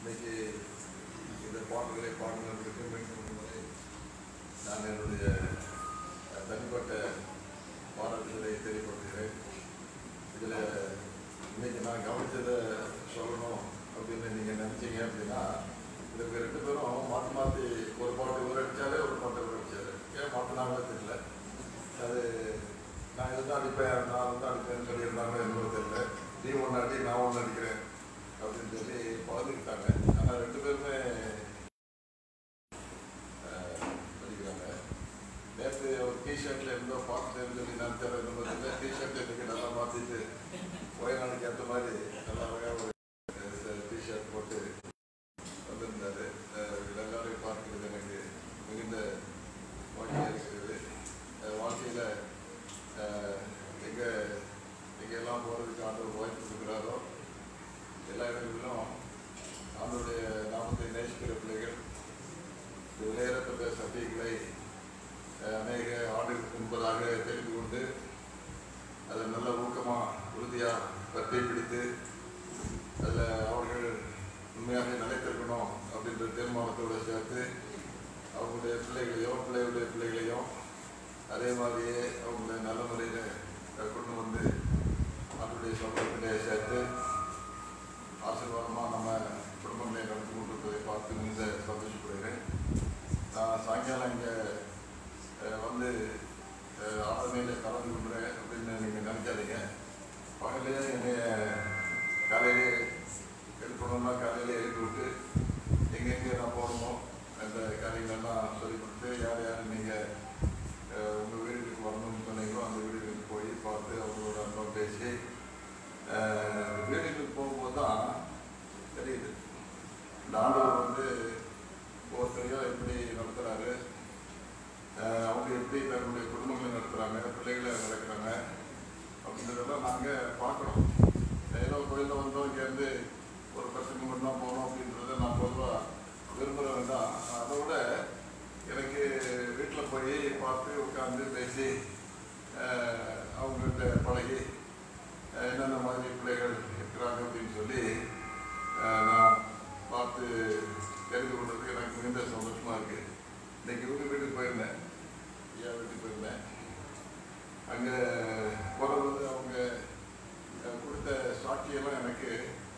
இன்னைக்கு இந்த பாடல்களை பாடுவதற்கு மீண்டும் முறை நான் என்னுடைய அஹ், தனிப்பட்ட பாராட்டுகளை தெரியப்படுத்துகிறேன் இதில் இன்னைக்கு நான் கவனிச்சதை சொல்லணும் அப்படின்னு நீங்கள் நினச்சிங்க அப்படின்னா இதுக்கு ரெண்டு பேரும் மாற்றி மாற்றி ஒரு பாட்டு இவர் அடித்தாலே ஒரு பாட்டு இவர் அடித்தாரு ஏன் மாற்றினாங்களே தெரியல அது நான் இதுதான் அடிப்பேன் நான் வந்து அடிப்பேன்னு சொல்லியிருந்தாங்க என்னவோ தெரியல நீ ஒன்று அடி நான் ஒன்று அடிக்கிறேன் அப்படின்னு சொல்லி பழகிக்கிட்டாங்க ஆனால் ரெண்டு பேருமே அஹ், அடிக்கிறாங்க நேற்று ஒரு டிஷர்ட்ல இருந்தோ பார்த்துட்டேன்னு சொல்லி நான் தெரியல டிஷர்ட் இன்னைக்கு நல்லா மாற்றிட்டு வயநாடுக்கு ஏற்ற மாதிரி நல்லா அழகாக ஒரு டிஷர்ட் போட்டு வந்திருந்தாரு அஹ், எல்லாரையும் பார்க்கிறது எனக்கு மிகுந்த மகிழ்ச்சியாக இருக்கிறது அஹ், வாழ்க்கையில அஹ், எங்க எங்க எல்லாம் போறதுக்கு ஆண்டவர் வாய்ப்பு கொடுக்குறாரோ எல்லா இடங்களிலும் ஆண்டவருடைய நாமத்தை நேசிக்கிற பிள்ளைகள் இந்த விலையேறப்பட்ட சத்தியங்களை அஹ், அநேக ஆண்டுகளுக்கு முன்பதாக தெரிந்து கொண்டு அதை நல்ல ஊக்கமாக உறுதியாக பற்றி பிடித்து அதில் அவர்கள் உண்மையாக நிலைத்திருக்கணும் அப்படின்ற தீர்மானத்தோடு சேர்த்து அவங்களுடைய பிள்ளைகளையும் பிள்ளைகளுடைய பிள்ளைகளையும் அதே மாதிரியே அவங்களை நல்ல முறையில் கொண்டு வந்து அவருடைய சமூகத்திலே சேர்த்து ஆசீர்வாதமாக நம்ம குடும்பங்களை நடத்தி கொண்டிருப்பதை பார்த்து மிகுந்த சந்தோஷப்படுகிறேன் நான் சாயங்காலம் இங்கே வந்து அஹ், ஆராதனையில் கலந்து கொள்கிறேன் அப்படின்னு நீங்கள் நினைக்காதீங்க பகலையே என்னைய காலையிலே எழுப்பணும்னா காலையிலே எழுப்பி விட்டு எங்கெங்கே நான் போகணுமோ அந்த காரியங்கள்லாம் சொல்லி கொடுத்து யார் யார் நீங்கள் உங்கள் வீடுகளுக்கு வரணும்னு சொன்னீங்களோ அந்த வீடுகளுக்கு போய் பார்த்து அவங்களோட அன்பம் பேசி அஹ், வீடுகளுக்கு போகும்போது தான் தெரியுது இந்த ஆண்டவர் வந்து ஒவ்வொருத்தரையும் எப்படி நடத்துகிறாரு அவங்க எப்படி தன்னுடைய குடும்பங்களை நடத்துகிறாங்க பிள்ளைகளை நடக்கிறாங்க அப்படின்றதெல்லாம் நாங்கள் பார்க்குறோம் ஏதோ கோயிலில் வந்தோம் இங்கேருந்து ஒரு பிரசங்கம் பண்ணால் போனோம் அப்படின்றத நான் பொதுவாக விரும்புகிறேன் தான் அதை விட எனக்கு வீட்டில் போய் பார்த்து உட்காந்து பேசி அஹ், அவங்கள்ட்ட பழகி அஹ், என்னென்ன மாதிரி பிள்ளைகள் இருக்கிறாங்க அப்படின்னு சொல்லி அஹ், நான் பார்த்து தெரிந்து கொண்டதுக்கு எனக்கு மிகுந்த சந்தோஷமாக இருக்குது இன்னைக்கு இவங்க வீட்டுக்கு போயிருந்தேன் ஐயா வீட்டுக்கு போயிருந்தேன் அங்கே போகிறது அவங்க அஹ், கொடுத்த சாட்சியெல்லாம் எனக்கு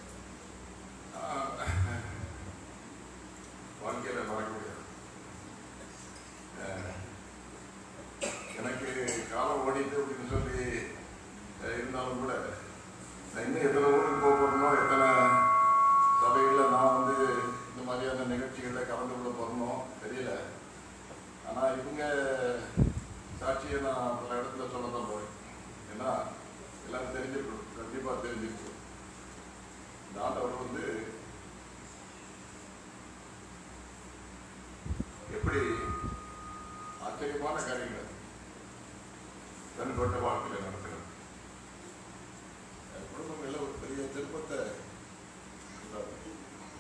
வாழ்க்கையில் மறக்க முடியாது அஹ், எனக்கு காலம் ஓடிட்டு அப்படின்னு சொல்லி அஹ், இருந்தாலும் கூட நான் இன்னும் எத்தனை ஊருக்கு போக போகிறனோ எத்தனை சபைகளில் நான் வந்து இந்த மாதிரியான நிகழ்ச்சிகளில் கலந்து கொள்ள போகிறனோ தெரியல ஆனால் இவங்க சாட்சியை நான் பல இடத்துல சொல்ல தான் போறேன் ஏன்னா எல்லாம் தெரிஞ்சிருக்கணும் கண்டிப்பாக தெரிஞ்சிருக்கணும் இந்த ஆண்டவர் வந்து எப்படி ஆச்சரியமான காரியங்கள் தனிப்பட்ட வாழ்க்கையில் நடக்கிறது என் குடும்பங்களில் ஒரு பெரிய திருப்பத்தை உண்டாக்கும்.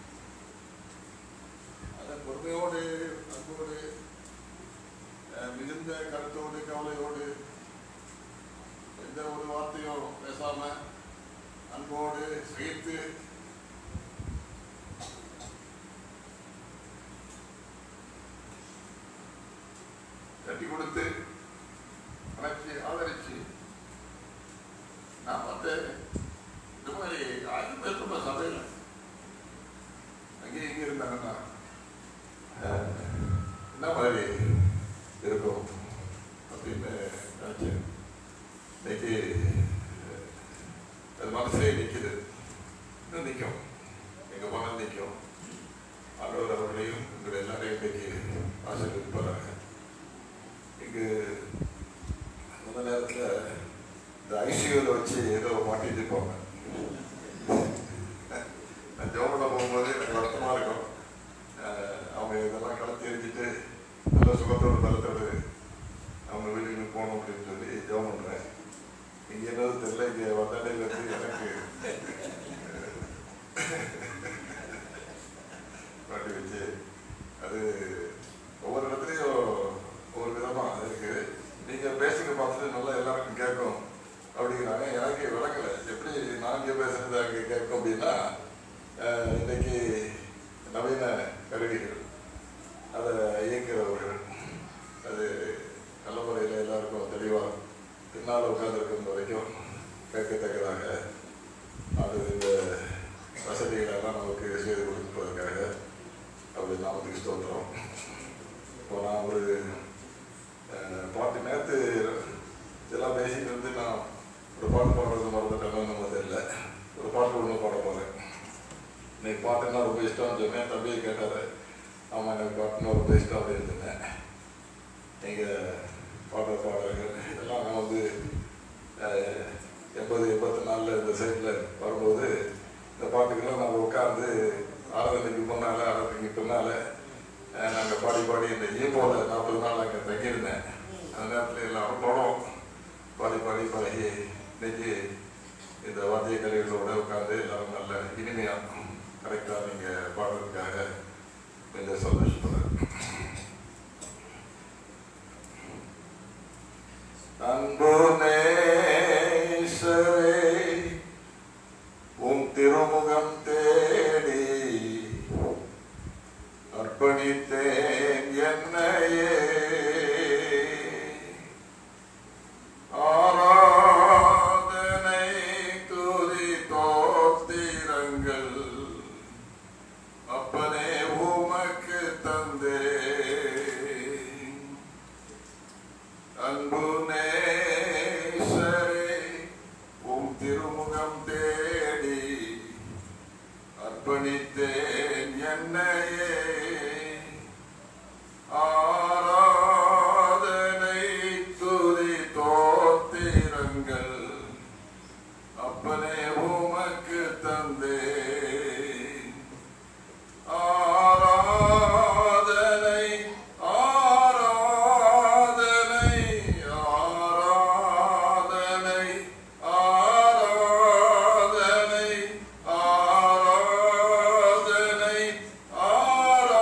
அதை பொறுமையோடு அன்போடு அஹ், மிகுந்த கருத்தோடு கவலையோடு எந்த ஒரு வார்த்தையும் பேசாம அன்போடு சேர்த்து தட்டி கொடுத்து அணைச்சி ஆதரிச்சு நான் பார்த்தேன் இந்த மாதிரி ஆயிரம் பேர் ரொம்ப சபையில் அங்கேயும் இங்கே இருந்தாங்கன்னா அஹ், என்ன மாதிரி இருக்கும் அப்படின்னு நினச்சேன் இன்னைக்கு அஹ், அது மனசுலேயே நிற்குது இன்னும் நிற்கும் எங்கள் மனம் நிற்கும் ஆண்டவர் அவர்களையும் உங்களை எல்லாரையும் இன்னைக்கு ஆசீர்வதிப்பாராங்க இங்கு அந்த நேரத்தில் இந்த ஐசியூவில் வச்சு ஏதோ மாட்டிட்டு இருப்பாங்க நான் ஜோபன போகும்போது எனக்கு வருத்தமாக இருக்கும் அஹ் அவங்க இதெல்லாம் கலத்தி எரிஞ்சிட்டு நல்ல சுகத்தோடு பலத்தோடு அவங்க வீட்டுக்கு போகணும் அப்படின்னு சொல்லி ஜோம் பண்ணுறேன் இங்கே என்னது தெரியல இங்கே வந்தாண்டையில் இருந்து எனக்கு மாட்டி வச்சு அது ஒவ்வொரு இடத்துலையும் ஒவ்வொரு விதமாக இருக்குது நீங்கள் பேசுங்க பார்த்துட்டு நல்லா எல்லாருக்கும் கேட்கும் அப்படிங்கிறாங்க எனக்கு விளக்கலை எப்படி நான் இங்கே பேசுறது அங்கே கேட்கும் அப்படின்னா அஹ், இன்னைக்கு நவீன கருவிகள் அதை இயக்குகிறவர்கள் அது நல்ல முறையில் எல்லாருக்கும் தெளிவாக பின்னால் உட்கார்ந்துருக்கும் வரைக்கும் கேட்கத்தக்கதாக அது இந்த வசதிகள் எல்லாம் நமக்கு செய்து கொடுப்பதற்காக அப்படி நாமத்துக்கு ஸ்தோத்திரம் இப்போ நான் ஒரு அஹ், பாட்டு நேற்று இதெல்லாம் பேசிட்டு இருந்து நான் ஒரு பாட்டு பாடுறது மறந்துட்டேன்னு நம்ம தெரியல ஒரு பாட்டு ஒன்று பாட போகிறேன் இன்னைக்கு பாட்டுன்னா ரொம்ப இஷ்டம்னு சொன்னேன் தம்பியை கேட்டார் ஆமாம் எனக்கு பாட்டுன்னா ரொம்ப இஷ்டம் அப்படின்னு சொன்னேன் நீங்கள் பாடுற பாடல்கள் இதெல்லாம் நான் வந்து அஹ், எண்பது எண்பத்தி நாலில் இந்த சைடில் வரும்போது இந்த பாட்டுக்கெல்லாம் நாங்கள் உட்காந்து ஆராதனைக்கு முன்னால் ஆராதனைக்கு பின்னால் நாங்கள் பாடி பாடி இந்த ஈப்போவில் நாற்பது நாள் அங்கே தங்கியிருந்தேன் அந்த நேரத்தில் எல்லாரும் படம் பாடி பாடி பழகி இன்னைக்கு இந்த வாத்திய கலைகளோட உட்காந்து எல்லாரும் நல்ல இனிமையாக கரெக்டாக நீங்கள் பாடுறதுக்காக கொஞ்சம் சந்தோஷப்படுறேன் அன்பு நேசரே உம் திருமுகம் தேடி அர்ப்பணித்தேன் என்னையே ஆராதனை துதி தோத்திரங்கள் அப்பனே உமக்கு தந்தே அன்பு நேசரே உம் திருமுகம் தேடி அர்ப்பணித்தேன் என்னையே ஆராதனை துதி தோத்திரங்கள் அப்பனே உமக்கு தந்தே ஆராதனை ஆராதனை ஆராதனை ஆராதனை ஆராதனை ஆராதனை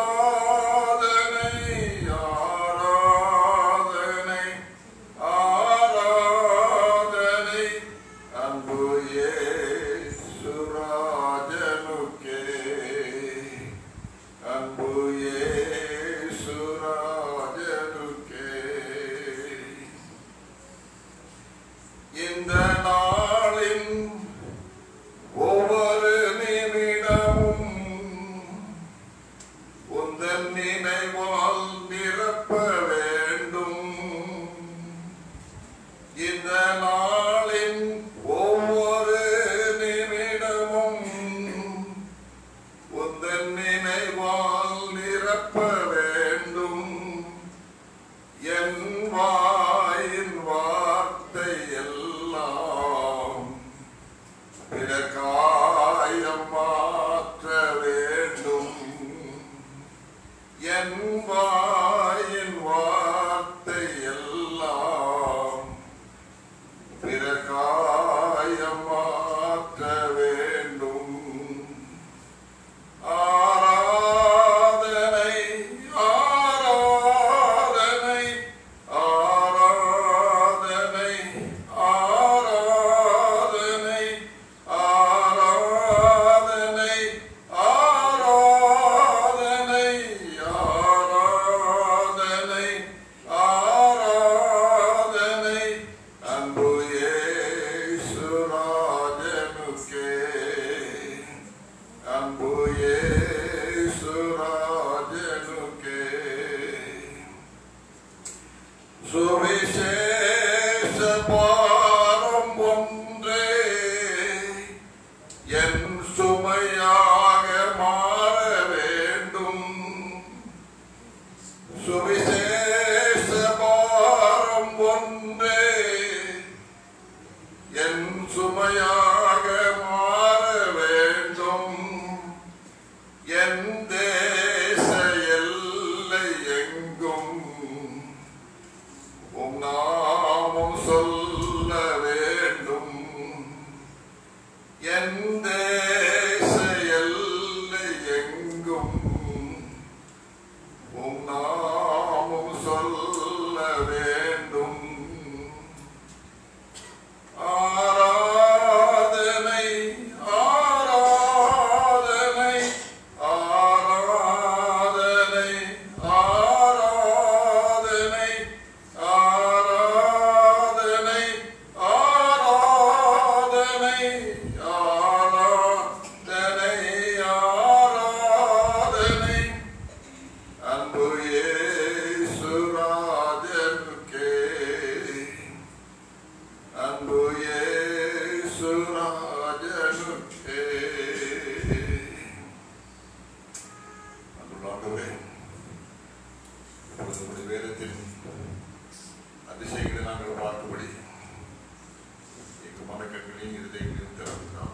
ஆண்டவரே இப்பொழுது உம்முடைய வேதத்தின் அதிசயங்களை நாங்கள் பார்க்கும்படி எங்கள் மனக்கண்களையும் இருதயங்களையும் திறந்துட்டார்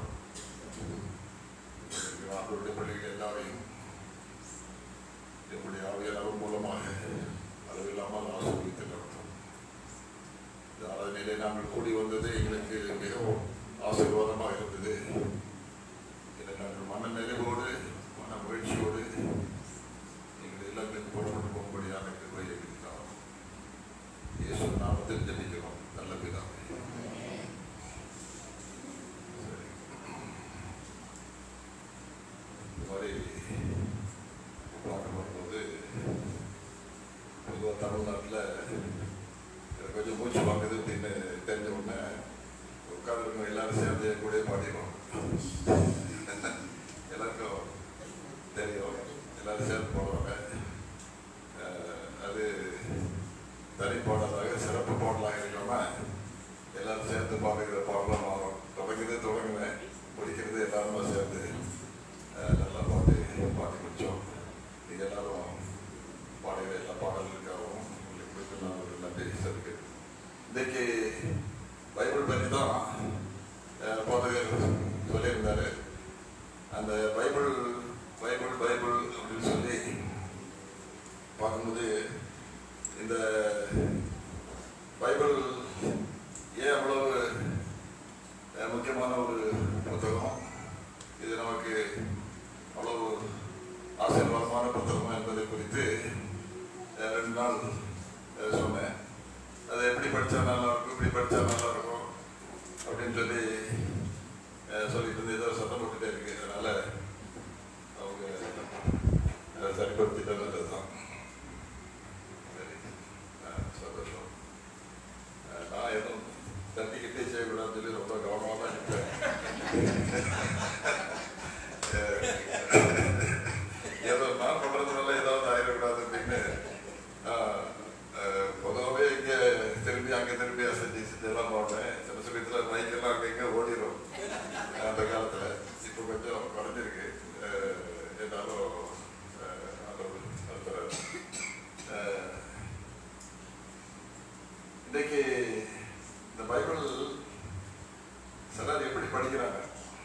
ஆண்டவருடைய பள்ளிகள் எல்லாரையும் என்னுடைய ஆவியாளர் மூலமாக அளவில்லாமல் ஆசீர்வதித்து நடத்தும் இந்த ஆராதனையிலே நாங்கள் கூடி வந்தது எங்களுக்கு மிகவும் ஆசீர்வாதமாக இருந்தது இதை நாங்கள் மன நிறைவோடு மன மகிழ்ச்சியோடு எங்கள் இல்லங்களுக்கு புறப்பட்டு போகும்படியான கிருபையை இருக்கிறோம் இயேசு நாமத்தில் ஜெபிக்கிறோம் நல்ல பிதாவே சரி. இந்த மாதிரி பார்க்க வரும்போது பொதுவாக தமிழ்நாட்டில் எனக்கு கொஞ்சம் மூச்சு வாங்குது அப்படின்னு தெரிஞ்ச உடனே உட்காந்துருக்கோம் எல்லாரும் சேர்ந்து என் கூட பாடிடுவோம் எல்லாருக்கும் தெரியும் எல்லாரும் சேர்ந்து போடுவாங்க அஹ் அது தனி பாடலாக சிறப்பு பாடலாக இல்லாம எல்லாரும் சேர்ந்து பாடுகிற பாடலாம் மாறும் தொடங்குது தொடங்குவேன் முடிக்கிறது எல்லாருமே சேர்ந்து அஹ் நல்லா பாட்டு பாடி முடிச்சோம் நீங்கள் எல்லாரும் பாடுகிற எல்லா பாடல்களுக்காகவும் உங்களுக்கு கொடுத்து நான் ஒரு நன்றி சொல்லிக்கிறேன் இன்னைக்கு பைபிள் பற்றி தான் அஹ், போதகர் சொல்லியிருந்தாரு அந்த பைபிள் பைபிள் பைபிள் அப்படின்னு சொல்லி பார்க்கும்போது இந்த பைபிள் ஏன் அவ்வளவு அஹ், முக்கியமான ஒரு புத்தகம் இது நமக்கு அவ்வளவு ஆசீர்வாதமான புத்தகம் என்பதை குறித்து அஹ், ரெண்டு நாள் அஹ், சொன்னேன் அதை எப்படி படித்தா நல்லா இருக்கும் இப்படி படித்தா நல்லா இருக்கும் அப்படின்னு சொல்லி அஹ், சொல்லிட்டு இருந்து ஏதோ சத்தம் போட்டுட்டே இருக்கு அதனால அவங்க அதை சரிப்படுத்திட்டு நல்லது தான் சரி அஹ், சந்தோஷம் அஹ், நான் எதுவும் தட்டிக்கிட்டே செய்யக்கூடாதுன்னு சொல்லி ரொம்ப கவனமாக தான் இருப்பேன் ஏதோ நான் பண்றதுனால ஏதாவது ஆயிடக்கூடாது அப்படின்னு ஆஹ், ஆஹ், பொதுவாகவே இங்கே திரும்பி அங்கே திரும்பி செஞ்சு செஞ்செல்லாம் போட்டேன் சில சமயத்தில் மைக்கெல்லாம் அங்கே இங்கே ஓடிடும் அந்த காலத்தில் இப்போ கொஞ்சம் குறைஞ்சிருக்கு ஆஹ், இருந்தாலும் ஆஹ், ஆண்டவர் நடத்துறாரு. ஆஹ், இன்னைக்கு இந்த பைபிள் சிலர் எப்படி படிக்கிறாங்க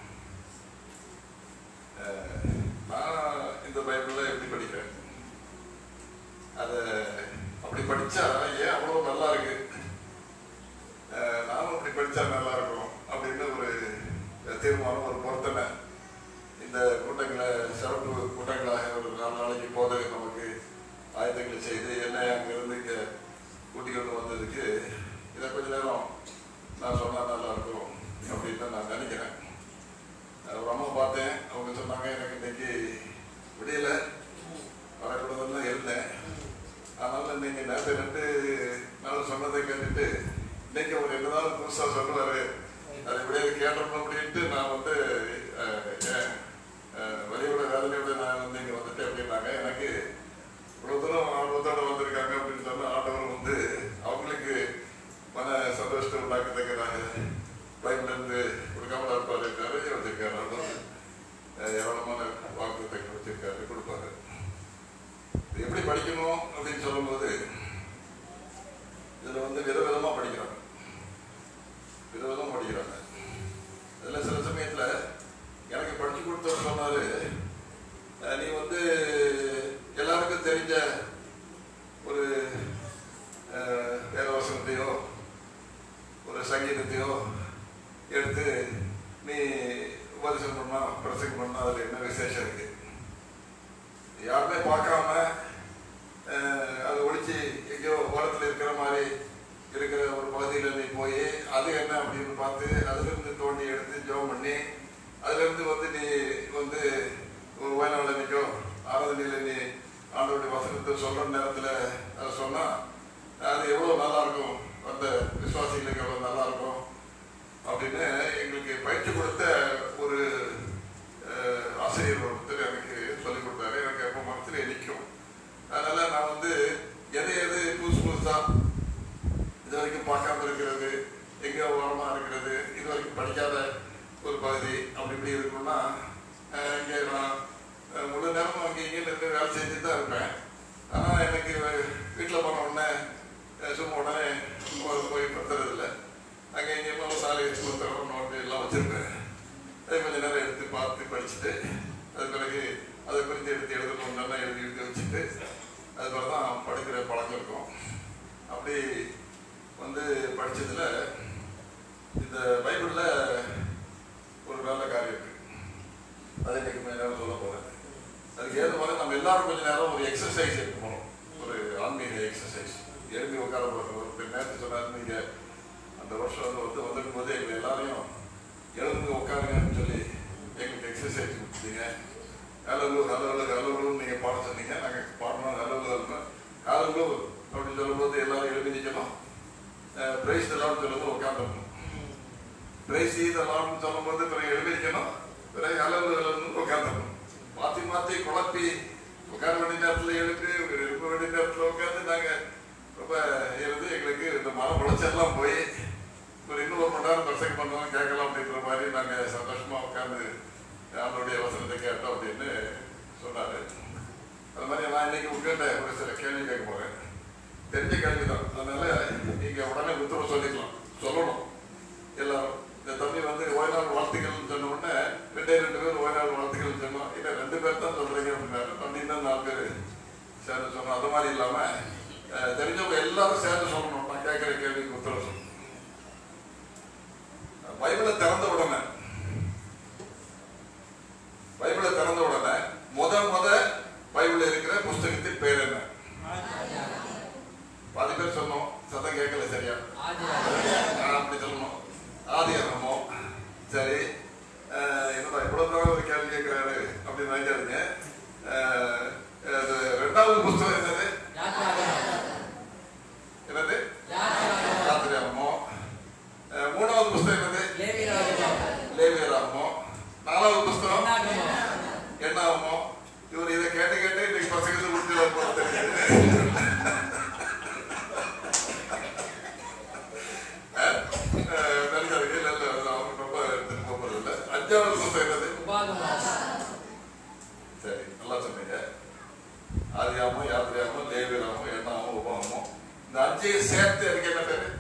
அஹ், நான் இந்த பைபிளில் எப்படி படிக்கிறேன் அதை அப்படி படிச்சா ஏன் அவ்வளோ நல்லா இருக்கு அஹ், நானும் அப்படி படிச்சா நல்லா இருக்கும் அப்படின்னு ஒரு தீர்மானம் ஒரு பொருத்தனை இந்த கூட்டங்களை சிறப்பு கூட்டங்களாக ஒரு நாலு நாளைக்கு போது நமக்கு ஆயத்தங்களை செய்து என்ன அங்கிருந்து இங்கே கூட்டி கொண்டு வந்ததுக்கு இதை கொஞ்ச நேரம் நான் சொன்னா நல்லா இருக்கும் அப்படின்னு தான் நான் நினைக்கிறேன் ஒரு அம்மா பார்த்தேன் அவங்க சொன்னாங்க எனக்கு இன்னைக்கு விடியல வரக்கூடாதுன்னு தான் இருந்தேன் அதனால இன்னைக்கு நேற்று ரெண்டு நாள் சொன்னதை கேட்டுட்டு இன்னைக்கு அவர் என்னதான் புதுசாக சொல்லுவாரு அதை விடியல கேட்டோம் அப்படின்ட்டு நான் வந்து அஹ், ஏன், அஹ், வலியோட வேதனையோட நான் வந்து இங்கே வந்துட்டேன் அப்படின்னாங்க எனக்கு இவ்வளவு தூரம் ஆர்வத்தோட வந்திருக்காங்க அப்படின்னு சொன்னா ஆண்டவர் வந்து அவங்களுக்கு மன சந்தோஷத்தை உண்டாக்கத்தக்கதாக பைபிள் இருந்து கொடுக்காம இருப்பாரு இருக்காரு வச்சிருக்காரு ஆண்டவர் அஹ் ஏராளமான வாக்குத்தை வச்சிருக்காரு கொடுப்பாரு இது எப்படி படிக்கணும் அப்படின்னு சொல்லும்போது இதுல வந்து விதவிதமா படிக்கிறாங்க விதவிதமா படிக்கிறாங்க இதுல சில சமயத்துல எனக்கு படிச்சு கொடுத்தவர் சொன்னாரு அஹ் நீ வந்து எல்லாருக்கும் தெரிஞ்ச ஒரு அஹ், வேதவசனத்தையோ ஒரு சங்கீதத்தையோ எடுத்து நீ உபதேசம் பண்ணா பிரசங்கம் பண்ணா அதில் என்ன விசேஷம் இருக்கு யாருமே பார்க்காம அஹ், அதை ஒழிச்சு எங்கேயோ ஓரத்தில் இருக்கிற மாதிரி இருக்கிற ஒரு பகுதியில் நீ போய் அது என்ன அப்படின்னு பார்த்து அதுலேருந்து தோண்டி எடுத்து ஜோம் பண்ணி அதுலேருந்து வந்து நீ வந்து ஒரு ஓய்நாள் நிற்கோ ஆராதனையில் நீ ஆண்டோடைய வசனத்தை சொல்கிற நேரத்தில் அதை சொன்னால் அது எவ்வளோ நல்லா இருக்கும் அந்த விசுவாசிகளுக்கு எவ்வளோ நல்லா இருக்கும் அப்படின்னு எங்களுக்கு பயிற்சி கொடுத்த ஒரு அஹ், ஆசிரியர் ஒருத்தர் எனக்கு சொல்லிக் கொடுத்தாரு எனக்கு எப்போ மனசுல நிற்கும் அதனால நான் வந்து எதை எது புதுசு புதுசா இது வரைக்கும் பார்க்காம இருக்கிறது எங்க ஓரமா இருக்கிறது இது வரைக்கும் படிக்காத ஒரு பகுதி அப்படி இப்படி இருக்கணும்னா அஹ், இங்கே நான் அஹ், முழு நேரமும் அங்கே இங்கே நின்று வேலை செஞ்சு தான் எல்லாம் எழுதி எழுதி வச்சுட்டு அதுக்கப்புறம் தான் படிக்கிற பழக்கம் இருக்கும் அப்படி வந்து படிச்சதுல இந்த பைபிள்ல ஒரு நல்ல காரியம் இருக்கு அதை இன்னைக்கு கொஞ்ச நேரம் சொல்ல போறேன் அதுக்கு ஏற்ற மாதிரி நம்ம எல்லாரும் கொஞ்ச நேரம் ஒரு எக்ஸசைஸ் எடுத்து போகணும் ஒரு ஆன்மீக எக்ஸசைஸ் எழுப்பி உட்கார போகிறோம் ஒரு நேரத்து சொன்னாரு நீங்க அந்த வருஷம் வந்து வந்து வந்திருக்கும் போது எங்களை எல்லாரையும் எழுந்து உட்காருங்கன்னு சொல்லி எங்களுக்கு எக்ஸசைஸ் கொடுத்தீங்க ஹலோ ஹலோ ஹலோ நீங்க பாட சொன்னீங்க நாங்க பாடணும் ஹலோ ஹலோ அப்படின்னு சொல்லும்போது எல்லாரும் எழுதி நிற்கணும் பிரைஸ் எல்லாம் சொல்லும்போது உட்காந்துருக்கணும் பிரைஸ் இதெல்லாம் சொல்லும்போது பிறகு எழுதி நிற்கணும் பிறகு ஹலோ ஹலோன்னு உட்காந்துருக்கணும் மாத்தி மாத்தி குழப்பி உட்கார வேண்டிய நேரத்துல எழுப்பி எழுப்ப வேண்டிய நேரத்துல உட்காந்து நாங்க ரொம்ப இருந்து எங்களுக்கு இந்த மரம் முளைச்செல்லாம் போய் ஒரு இன்னும் ஒரு மணி நேரம் பிரசங்க பண்ணலாம் கேட்கலாம் அப்படின்ற மாதிரி நாங்க சந்தோஷமா உட்காந்து அவனுடைய வசனத்தை கேட்டோம் அப்படின்னு சொன்னாரு அது மாதிரி நான் இன்னைக்கு உங்ககிட்ட ஒரு சில கேள்வி கேட்க போறேன் தெரிஞ்ச கேள்வி தான் அதனால நீங்க உடனே உத்தரவு சொல்லிக்கலாம் சொல்லணும் எல்லாரும் இந்த தம்பி வந்து ஓய்நாள் வாழ்த்துக்கள் சொன்ன உடனே ரெண்டே ரெண்டு பேர் ஓய்நாள் வாழ்த்துக்கள் சொன்னோம் இல்லை ரெண்டு பேர் தான் சொல்றீங்க அப்படின்னாரு தம்பி தான் நாலு பேர் சேர்ந்து சொன்னோம் அது மாதிரி இல்லாம அஹ், தெரிஞ்சவங்க எல்லாரும் சேர்ந்து சொல்லணும் நான் கேட்கிற கேள்விக்கு உத்தரவு சொல்லணும் பைபிளை திறந்த உடனே பைபிளை திறந்த உடனே முத முத பைபிள்ல இருக்கிற புஸ்தகத்தின் பேர் என்ன பாதி பேர் சொன்னோம் சத்தம் கேட்கல சரியா ஆ, அப்படி சொல்லணும் ஆதி அகமோ சரி அஹ், என்னடா இவ்வளவு தூரம் ஒரு கேள்வி கேட்கிறாரு அப்படின்னு நினைக்காதீங்க அஹ், அது ரெண்டாவது புஸ்தகம் என்னது என்னது யாத்திரையாகமோ அஹ், மூணாவது புஸ்தகம் என்னது லேவியராகமோ நாலாவது புஸ்தகம் என்ன ஆகுமோ இவர் இதை கேட்டு கேட்டு இன்னைக்கு பசங்க முடிஞ்சு போல தெரியுது அஹ், அஹ், நினைக்காதீங்க இல்ல இல்ல அது அவருக்கு ரொம்ப எடுத்துட்டு போறது இல்ல அஞ்சாவது புஸ்தகம் என்னது சரி நல்லா சொன்னீங்க ஆதியாமோ யாத்திரையாமோ லேவியராமோ எண்ணாமோ உபாமோ இந்த அஞ்சையும் சேர்த்து எனக்கு என்ன பேரு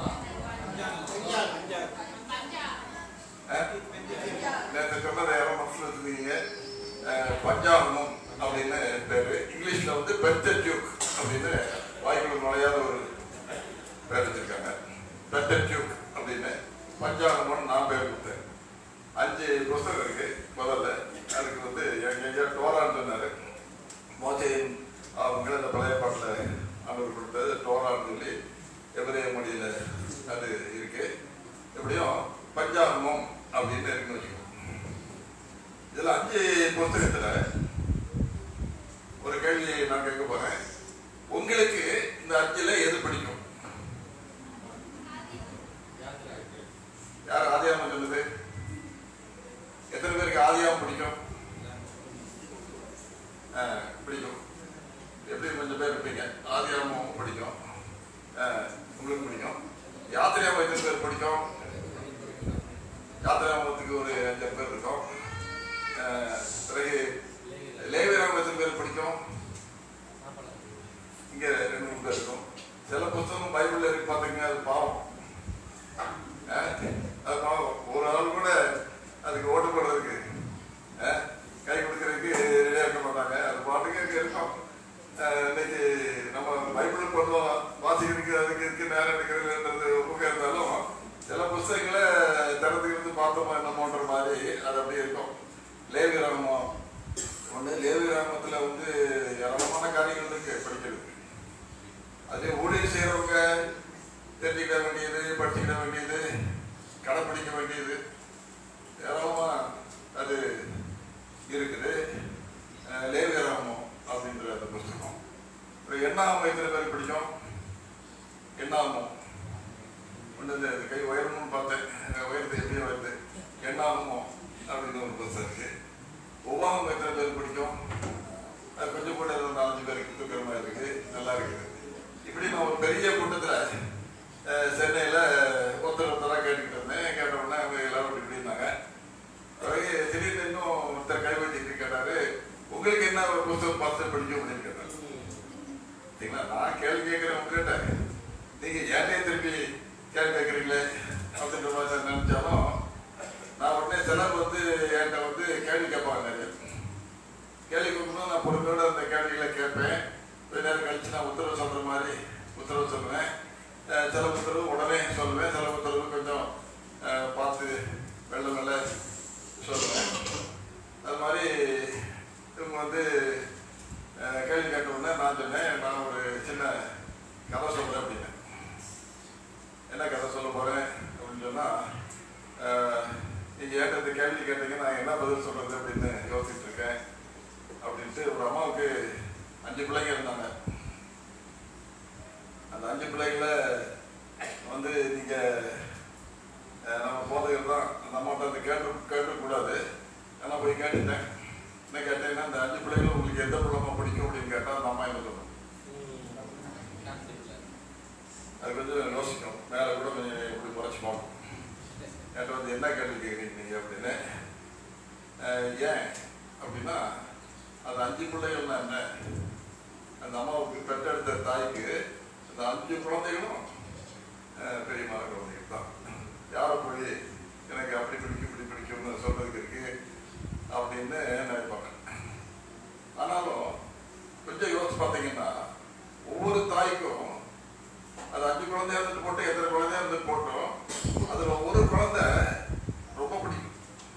அஹ்? நேற்று சொன்னதை யாரோ மனசுல வச்சிருக்கீங்க அஹ், பஞ்சாபமும் அப்படின்னு பேரு இங்கிலீஷ்ல வந்து பெர்டெட்யூக் அப்படின்னு வாய்க்குள்ள நுழையாத ஒரு பேர் வச்சிருக்காங்க பெர்டெட்யூக் அப்படின்னு பஞ்சாபம்னு நான் பேர் கொடுத்தேன் அஞ்சு புஸ்தகம் இருக்கு முதல்ல அதுக்கு வந்து எங்க ஐயா டோரான்னு சொன்னாரு மோசையின் அவங்க அந்த பழைய பாட்டில் அவர் கொடுத்தது டோரான்னு சொல்லி எவரே மொழியில அது இருக்கு எப்படியும் பஞ்சாபமும் அப்படின்னு இருக்குன்னு வச்சுக்கோங்க இதுல அஞ்சு புஸ்தகத்துல ஒரு கேள்வி நான் கேட்க போறேன் உங்களுக்கு இந்த அஞ்சுல எது பிடிக்கும் யார் ஆதியாமம் சொல்லுது எத்தனை பேருக்கு ஆதியாமம் பிடிக்கும் ஆ, பிடிக்கும் எப்படி கொஞ்சம் பேர் இருப்பீங்க ஆதியாமம் பிடிக்கும் ஆ, உங்களுக்கு பிடிக்கும் யாத்திரையாமம் எத்தனை பேர் பிடிக்கும் யாத்திராமத்துக்கு ஒரு அஞ்சு பேர் இருக்கும் ஆ, பிறகு லேவியராமம் எத்தனை பேர் பிடிக்கும் இங்க ரெண்டு மூணு பேர் இருக்கும் சில புத்தகம் பைபிள்ல இருக்கு பாத்தீங்கன்னா அது பாவம் ஆ, அது பாவம் ஒரு ஆள் கூட அதுக்கு ஓட்டு போடுறதுக்கு ஆ, கை கொடுக்கறதுக்கு ரெடியா இருக்க மாட்டாங்க அது பாட்டுக்கு அங்க இருக்கும் ஆ, இன்னைக்கு நம்ம பைபிள் பண்ணுவோம் வாசிக்கிறதுக்கு அதுக்கு இருக்கு நேரம் எடுக்கிறதுன்றது ஒப்புக்க இருந்தாலும் சில புஸ்தகங்களை திறந்துக்கு இருந்து பார்த்தோமா என்னமோன்ற மாதிரி அது அப்படியே இருக்கும் லேவி ராமம் ஒன்று லேவி ராமத்தில் வந்து ஏராளமான காரியங்கள் இருக்கு படிக்கிறது அதே ஊழியர் செய்யறவங்க தெரிஞ்சுக்கிட வேண்டியது படிச்சுக்கிட வேண்டியது கடைப்பிடிக்க வேண்டியது ஏராளமா அது இருக்குது அஹ் லேவியராமம் அப்படின்ற அந்த புஸ்தகம் அப்புறம் எண்ணாமம் எத்தனை பேர் பிடிக்கும் எண்ணாமம் ஒன்று இந்த கை உயரணும்னு பார்த்தேன் அஹ் உயரத்தை எப்படி வருது எண்ணாமோ அப்படின்னு ஒரு புஸ்தகம் இருக்கு உபாமம் எத்தனை பேர் பிடிக்கும் அது கொஞ்சம் கூட ஒரு நாலஞ்சு பேருக்கு தூக்கிற மாதிரி இருக்கு நல்லா இருக்குது இப்படி நான் ஒரு பெரிய கூட்டத்துல அஹ், சென்னையில ஒருத்தர் ஒருத்தரா கேட்டுக்கிட்டு இருந்தேன் கேட்ட உடனே அவங்க எல்லாரும் இப்படி இப்படின்னாங்க பிறகு திடீர்னு இன்னும் ஒருத்தர் கை வச்சுட்டு கேட்டாரு உங்களுக்கு என்ன ஒரு புத்தகம் பார்த்து பிடிக்கும் அப்படின்னு கேட்டாரு சரிங்களா நான் கேள்வி கேட்கிறேன் உங்ககிட்ட நீங்க ஏன்டே திருப்பி கேள்வி கேட்கறீங்களே அப்படின்ற மாதிரி நான் நினைச்சாலும் நான் உடனே சிலர் வந்து என்கிட்ட வந்து கேள்வி கேட்பாங்க நிறைய கேள்வி கேட்கும் சொல்லணும் நான் பொறுமையோட அந்த கேள்விகளை கேட்பேன் கொஞ்ச நேரம் கழிச்சு நான் உத்தரவு சொல்ற மாதிரி உத்தரவு சொல்லுவேன் அஹ் சில உத்தரவு உடனே சொல்லுவேன் சில உத்தரவு கொஞ்சம் அஹ், பார்த்து மெல்ல மெல்ல சொல்லுவேன் அது மாதிரி இவங்க வந்து அஹ், கேள்வி கேட்ட உடனே நான் சொன்னேன் நான் ஒரு சின்ன கதை சொல்றேன் அப்படின்னு என்ன கதை சொல்ல போறேன் அப்படின்னு சொன்னா அஹ், நீங்க ஏற்ற இந்த கேள்வி கேட்டீங்க நான் என்ன பதில் சொல்றது அப்படின்னு யோசிச்சுட்டு இருக்கேன் அப்படின்ட்டு ஒரு அம்மாவுக்கு அஞ்சு பிள்ளைங்க இருந்தாங்க அந்த அஞ்சு பிள்ளைகள வந்து நீங்க அஹ், நம்ம போதைகள் தான் அந்த அம்மாட்ட அந்த கேட்டு கேட்கக்கூடாது ஆனால் போய் கேட்டுட்டேன் என்ன கேட்டேன்னா அந்த அஞ்சு பிள்ளைகளும் உங்களுக்கு எந்த பிள்ளைமா பிடிக்கும் அப்படின்னு கேட்டால் அந்த அம்மா என்ன சொல்லும் அது கொஞ்சம் யோசிக்கும் மேலே கூட கொஞ்சம் இப்படி குறைச்சி பார்க்கும் என்கிட்ட வந்து என்ன கேள்வி கேட்குறீங்க நீங்கள் அப்படின்னு அஹ், ஏன் அப்படின்னா அது அஞ்சு பிள்ளைகள்னா என்ன அந்த அம்மாவுக்கு பெற்றெடுத்த தாய்க்கு அந்த அஞ்சு குழந்தைகளும் அஹ், பெரியமான குழந்தைகள் தான் யாரை போய் எனக்கு அப்படி பிடிக்கும் இப்படி பிடிக்கும்னு சொல்றதுக்கு இருக்கு அப்படின்னு நினைப்பாங்க ஆனாலும் கொஞ்சம் யோசிச்சு பார்த்தீங்கன்னா ஒவ்வொரு தாய்க்கும் அது அஞ்சு குழந்தையா இருந்துட்டு போட்டு எத்தனை குழந்தையா இருந்துட்டு போட்டோம் அதுல ஒரு குழந்தை ரொம்ப பிடிக்கும்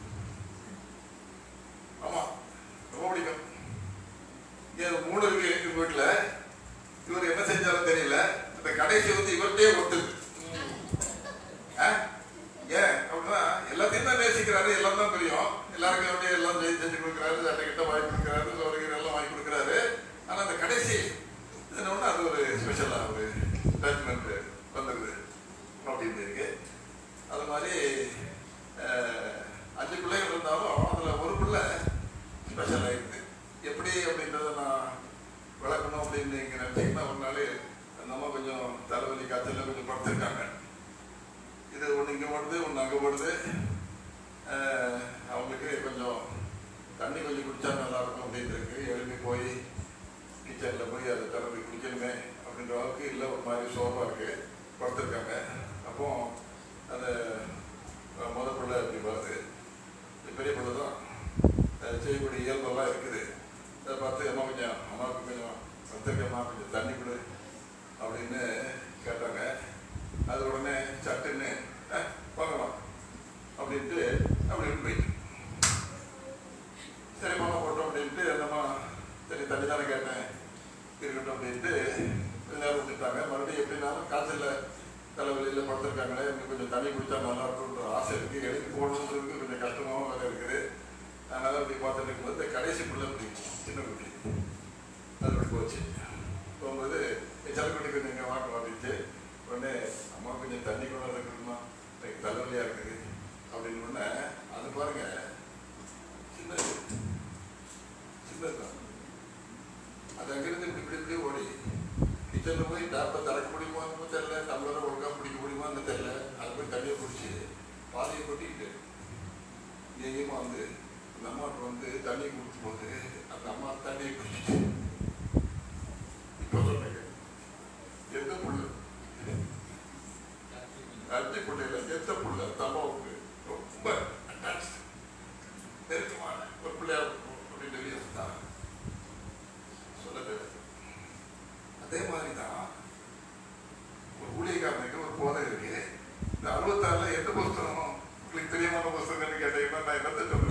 ஆமா ரொம்ப பிடிக்கும் இங்க மூணு இருக்கு எங்க வீட்டுல இவர் என்ன செஞ்சாலும் தெரியல இந்த கடைசி வந்து இவர்கிட்டயே ஒட்டுது ஆ? ஏன் அப்படின்னா எல்லாத்தையும் தான் நேசிக்கிறாரு எல்லாம் தான் தெரியும் எல்லாருக்கும் அப்படியே எல்லாம் செஞ்சு செஞ்சு கொடுக்குறாரு சட்டை கிட்ட வாங்கி கொடுக்குறாரு சோறுகிற எல்லாம் வாங்கி கொடுக்குறாரு ஆனா அந்த கடைசி இது ஒண்ணு அது ஒரு ஸ்பெஷலா ஒரு டச்மெண்ட் வந்துருது அப்படின்னு இருக்கு அது மாதிரி அஹ், அஞ்சு பிள்ளைகள் இருந்தாலும் அதுல ஒரு பிள்ளை ஸ்பெஷல் ஆயிருக்கு எப்படி அப்படின்றத நான் விளக்கணும் அப்படின்னு நீங்க நினைச்சீங்கன்னா ஒரு நாள் அந்த அம்மா கொஞ்சம் தலைவலி காய்ச்சல கொஞ்சம் படுத்திருக்காங்க இது ஒன்று இங்கே போடுது ஒன்று அங்கே போடுது அஹ், அவங்களுக்கு கொஞ்சம் தண்ணி கொஞ்சம் குடிச்சா நல்லா இருக்கும் அப்படின்னு இருக்கு எழுப்பி போய் கிச்சனில் போய் அதை திறந்து குடிக்கணுமே அப்படின்ற அளவுக்கு இல்லை ஒரு மாதிரி சோர்வாக இருக்கு படுத்திருக்காங்க அப்போ அந்த அஹ், முத பிள்ளை அப்படி வருது இது பெரிய பிள்ளை தான் அஹ், செய்யக்கூடிய இயல்பெல்லாம் இருக்குது அதை பார்த்து அம்மா கொஞ்சம் அம்மாவுக்கு கொஞ்சம் வந்திருக்கம்மா கொஞ்சம் தண்ணி கொடு அப்படின்னு கேட்டாங்க அது உடனே சட்டுன்னு "அஹ், வாங்கம்மா அப்படின்ட்டு அப்படின்னு போயிட்டு சரி மாமா போட்டோம் அப்படின்ட்டு அந்தம்மா சரி தண்ணி தானே கேட்டேன் இருக்கட்டும் அப்படின்ட்டு கொஞ்ச நேரம் விட்டுட்டாங்க மறுபடியும் எப்படின்னாலும் காய்ச்சல்ல தலைவலியில் படுத்திருக்காங்களே எனக்கு கொஞ்சம் தண்ணி குடிச்சா நல்லா இருக்கும்ன்ற ஆசை இருக்கு எழுதி போடணுன்றதுக்கு கொஞ்சம் கஷ்டமாகவும் வேற இருக்குது அதனால அப்படி பார்த்துட்டு இருக்கும்போது இந்த கடைசி பிள்ளை அப்படி சின்ன குட்டி அது அப்படி போச்சு போகும்போது செல்லக்குட்டி கொஞ்சம் இங்கே வாங்க அப்படின்ட்டு உடனே அம்மா கொஞ்சம் தண்ணி கொண்டு வந்து கொடுமா எனக்கு தலைவலியா இருக்குது அப்படின்னு உடனே அது பாருங்க சின்னது சின்னதுதான் அது அங்கிருந்து இப்படி இப்படி இப்படி ஓடி கிச்சனில் போய் டாப்பை திறக்க முடியுமான்னு தெரியல டம்ளரை ஒழுங்கா பிடிக்க முடியுமான்னு தெரியல அது போய் தண்ணியை பிடிச்சி பாதியை கொட்டிக்கிட்டு எங்கேயுமா வந்து அந்த அம்மாவுக்கு வந்து தண்ணி கொடுக்கும் போது அந்த அம்மா தண்ணியை குடிச்சிட்டு இப்போ சொல்லுங்க எந்த புள்ள அஞ்சு பிள்ளைல எந்த புள்ள அந்த அம்மாவுக்கு ரொம்ப attached. நெருக்கமான ஒரு பிள்ளையா இருக்கும் அப்படின்னு வியர்த்தான் சொல்லவே அதே மாதிரி தான் ஒரு ஊழியக்காரனுக்கு ஒரு போதை இருக்கு இந்த அறுபத்தாறுல எந்த புஸ்தகம் உங்களுக்கு தெரியுமான புஸ்தகம்னு கேட்டீங்கன்னா நான் என்னத்தை சொல்றது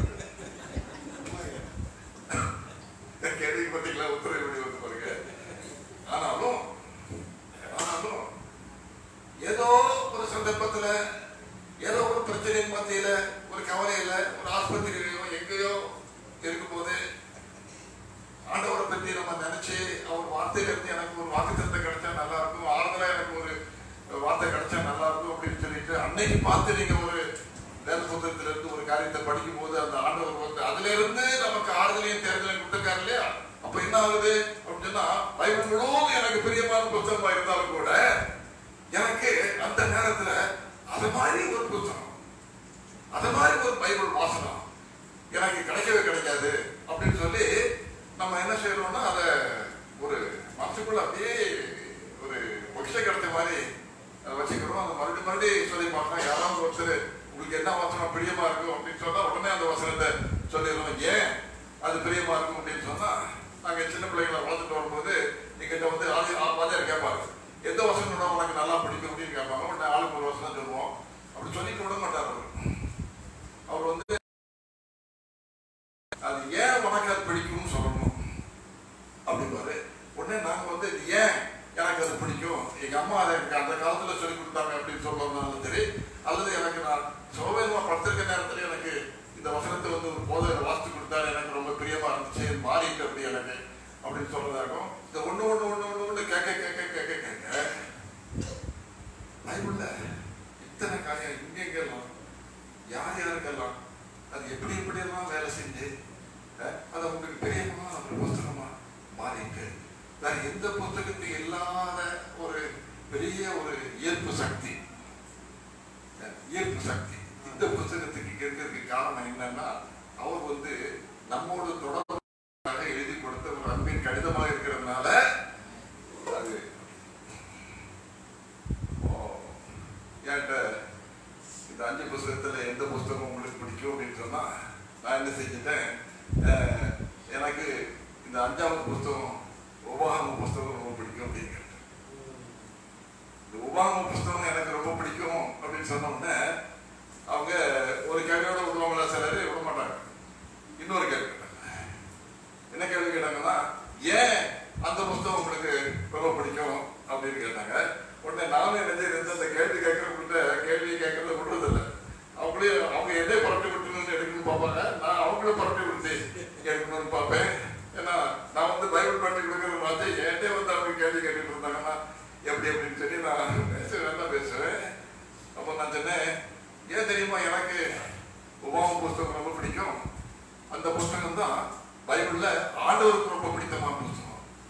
கேள்வி பார்த்தீங்களா உத்தரவு எப்படி வந்து பாருங்க ஆனாலும் ஆனாலும் ஏதோ ஒரு சந்தர்ப்பத்துல ஏதோ ஒரு பிரச்சனையின் மத்தியில ஒரு கவலையில ஒரு ஆஸ்பத்திரியிலையோ எங்கேயோ இருக்கும்போது ஆண்டவரை பத்தி நம்ம நினைச்சு அவர் வார்த்தையில இருந்து எனக்கு ஒரு வாக்குத்தத்தை கிடைச்சா நல்லா இருக்கும் ஆறுதலா எனக்கு ஒரு வார்த்தை கிடைச்சா நல்லா இருக்கும் அப்படின்னு சொல்லிட்டு அன்னைக்கு பார்த்து நீங்க ஒரு வேத புத்தகத்துல இருந்து ஒரு காரியத்தை படிக்கும் போது அந்த ஆண்டவர் வந்து அதுல இருந்து நமக்கு ஆறுதலையும் தேர்தலையும் கொடுத்திருக்காரு இல்லையா அப்ப என்ன ஆகுது அப்படின்னு சொன்னா பைபிள் முழுவதும் எனக்கு பிரியமான புத்தகமா இருந்தாலும் கூட எனக்கு அந்த நேரத்துல அது மாதிரி ஒரு புத்தகம் அது மாதிரி ஒரு பைபிள் வாசனம் எனக்கு கிடைக்கவே கிடைக்காது அப்படின்னு சொல்லி நம்ம என்ன செய்யறோம்னா அதை ஒரு மனசுக்குள்ள அப்படியே ஒரு பொக்கிஷம் கிடைச்ச மாதிரி அதை வச்சுக்கிறோம் அதை மறுபடியும் மறுபடியும் சொல்லி பார்க்கணும் யாராவது ஒருத்தர் உங்களுக்கு என்ன வசனம் பிரியமா இருக்கும் அப்படின்னு சொன்னா உடனே அந்த வசனத்தை சொல்லிடுறோம் ஏன் அது பிரியமா இருக்கும் அப்படின்னு சொன்னா சின்ன பிள்ளைங்களை வளர்த்துட்டு வரும்போது எங்கிட்ட வந்து ஆதி வாத்தியார் கேட்பாரு எந்த வசனம் உனக்கு நல்லா பிடிக்கும் அப்படின்னு கேட்பாங்க உடனே ஆளுக்கு ஒரு வசனம் சொல்லுவோம் அப்படி சொல்லிட்டு விட மாட்டார் அவர் அவர் வந்து அது ஏன் உனக்கு அது பிடிக்கும்னு சொல்லணும் அப்படிம்பாரு உடனே நாங்க வந்து இது ஏன் எனக்கு அது பிடிக்கும் எங்க அம்மா அதை எனக்கு அந்த காலத்துல சொல்லி கொடுத்தாங்க அப்படின்னு சொல்லணும்னாலும் சரி அல்லது எனக்கு நான் சோவேகமா படுத்திருக்க நேரத்துல எனக்கு இந்த வசனத்தை வந்து ஒரு போதையில வாசித்து கொடுத்தாரு எனக்கு ரொம்ப பிரியமா இருந்துச்சு மாறிட்டு அப்படி எனக்கு அப்படின்னு சொல்றதாகும் இந்த ஒண்ணு ஒண்ணு ஒண்ணு ஒண்ணு ஒண்ணு கேட்க கேட்க கேட்க கேட்க பைபிள்ல இத்தனை காரியம் இங்கெங்கெல்லாம் யார் யாருக்கெல்லாம் அது எப்படி எப்படி எல்லாம் வேலை செஞ்சு அஹ், அது உங்களுக்கு பிரியமான ஒரு புஸ்தகமா மாறிட்டு வேற எந்த புஸ்தகத்துக்கு இல்லாத ஒரு பெரிய ஒரு ஈர்ப்பு சக்தி அஹ், ஈர்ப்பு சக்தி இந்த புஸ்தகத்துக்கு இருக்கிறதுக்கு காரணம் என்னன்னா அவர் வந்து நம்மோடு தொடர்பாக எழுதி கொடுத்த ஒரு அன்பின் கடிதமாக இருக்கிறதுனால அது ஓ, என்கிட்ட இந்த அஞ்சு புஸ்தகத்துல எந்த புஸ்தகம் உங்களுக்கு பிடிக்கும் அப்படின்னு சொன்னா நான் என்ன செஞ்சுட்டேன் அஹ், எனக்கு இந்த அஞ்சாவது புஸ்தகம் உபாகம புஸ்தகம் ரொம்ப பிடிக்கும் அப்படின்னு கேட்டேன். இந்த உபாகம புஸ்தகம் எனக்கு ரொம்ப பிடிக்கும் அப்படின்னு சொன்ன உடனே அவங்க ஒரு கேள்வியோட விடுவாங்களா சிலர் விட மாட்டாங்க இன்னொரு கேள்வி கேட்டாங்க என்ன கேள்வி கேட்டாங்கன்னா ஏன் அந்த புஸ்தகம் உங்களுக்கு ரொம்ப பிடிக்கும் அப்படின்னு கேட்டாங்க உடனே நானும் என்ன செய்யறது அந்த கேள்வி கேட்கறவங்கள்ட்ட கேள்வி கேட்கறத விடுறதில்ல அவங்களே அவங்க எதை புரட்டி விட்டுணும்னு எடுக்கணும்னு பார்ப்பாங்க நான் அவங்கள புரட்டி விட்டு எடுக்கணும்னு பார்ப்பேன் ஏன்னா நான் வந்து பைபிள் பண்ணி கொடுக்குற மாதிரி என்கிட்ட வந்து அவங்க கேள்வி கேட்டுட்டு இருந்தாங்கன்னா எப்படி அப்படின்னு சொல்லி நான் பேசுவேன் தான் பேசுவேன் அப்போ நான் சொன்னேன் ஏன் தெரியுமா எனக்கு உபாம புஸ்தகம் ரொம்ப பிடிக்கும் அந்த புஸ்தகம் தான் பைபிள்ல ஆண்டவருக்கு ரொம்ப பிடித்தமான புஸ்தகம்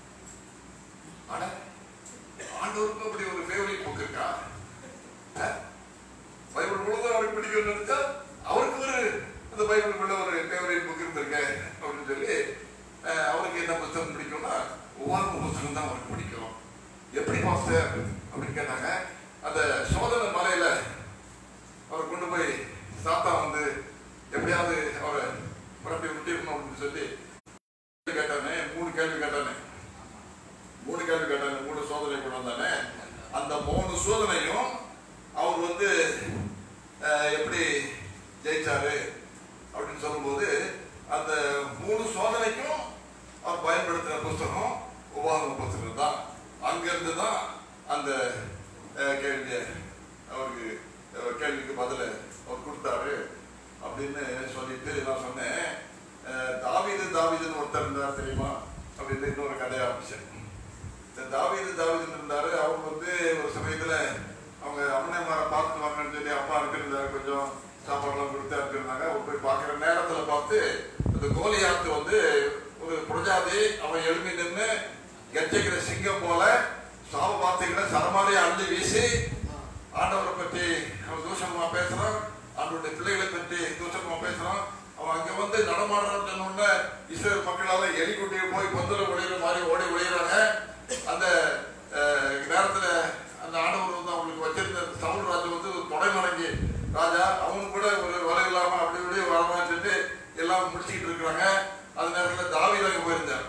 அட ஆண்டவருக்கு அப்படி ஒரு ஃபேவரட் புக் இருக்கா அஹ்? பைபிள் முழுதும் அவருக்கு பிடிக்கும்னு நினைச்சா அவருக்கு ஒரு அந்த பைபிளுக்குள்ள ஒரு ஃபேவரட் புக் இருந்திருக்கு அப்படின்னு சொல்லி அஹ், அவருக்கு என்ன புத்தகம் பிடிக்கும்னா ஒவ்வொரு புத்தகம் தான் அவருக்கு பிடிக்கும் எப்படி மாஸ்டர் அப்படின்னு கேட்டாங்க அந்த சோதனை மலையில அவர் கொண்டு போய் சாத்தா வந்து எப்படியாவது அவரை புரட்டி விட்டிருக்கணும் அப்படின்னு சொல்லி கேள்வி கேட்டானே மூணு கேள்வி கேட்டானே மூணு கேள்வி கேட்டானே மூணு சோதனை கொண்டு வந்தானே அந்த மூணு சோதனையும் அவர் வந்து அஹ், எப்படி ஜெயிச்சாரு அப்படின்னு சொல்லும்போது அந்த மூணு சோதனைக்கும் அவர் பயன்படுத்தின புஸ்தகம் உபாகம புஸ்தகம் தான் அங்கிருந்து தான் அந்த அஹ், கேள்வியை அவருக்கு அஹ், கேள்விக்கு பதில அவர் கொடுத்தாரு அப்படின்னு சொல்லிட்டு நான் சொன்னேன் அஹ், தாவீது தாவீதுன்னு ஒருத்தர் இருந்தார் தெரியுமா அப்படின்னு இன்னொரு கதையை ஆரம்பிச்சேன் இந்த தாவீது தாவீதுன்னு இருந்தாரு அவர் வந்து ஒரு சமயத்துல அவங்க அம்மனைமாரை பார்த்துட்டு வாங்கன்னு சொல்லி அப்பா இருக்கிறாரு கொஞ்சம் சாப்பாடுலாம் கொடுத்து இருக்கிறாங்க அவர் போய் பார்க்குற நேரத்துல பார்த்து அந்த கோலியாத்து வந்து ஒரு பிரஜாதி அவன் எழுப்பி நின்று கெச்சைக்கிற சிங்கம் போல சாப வார்த்தைகளை சரமாரி அள்ளி வீசி ஆண்டவரை பற்றி அவன் தூஷணமா பேசுறான் அவனுடைய பிள்ளைகளை பற்றி தூஷணமா பேசுறான் அவன் அங்க வந்து நடமாடுறான்னு சொன்ன உடனே இஸ்ரேல் மக்களால எலிக்குட்டியை போய் பொந்தல ஒளிகிற மாதிரி ஓடி ஒளிகிறாங்க அந்த அஹ், நேரத்துல அந்த ஆண்டவர் வந்து அவங்களுக்கு வச்சிருந்த சவுல் ராஜா வந்து ஒரு தொடை மடங்கி ராஜா அவனுக்கு கூட ஒரு வலை இல்லாம அப்படி இப்படி வரமான்னு சொல்லிட்டு எல்லாம் முடிச்சுக்கிட்டு இருக்கிறாங்க அந்த நேரத்துல தாவீது அங்க போயிருந்தார்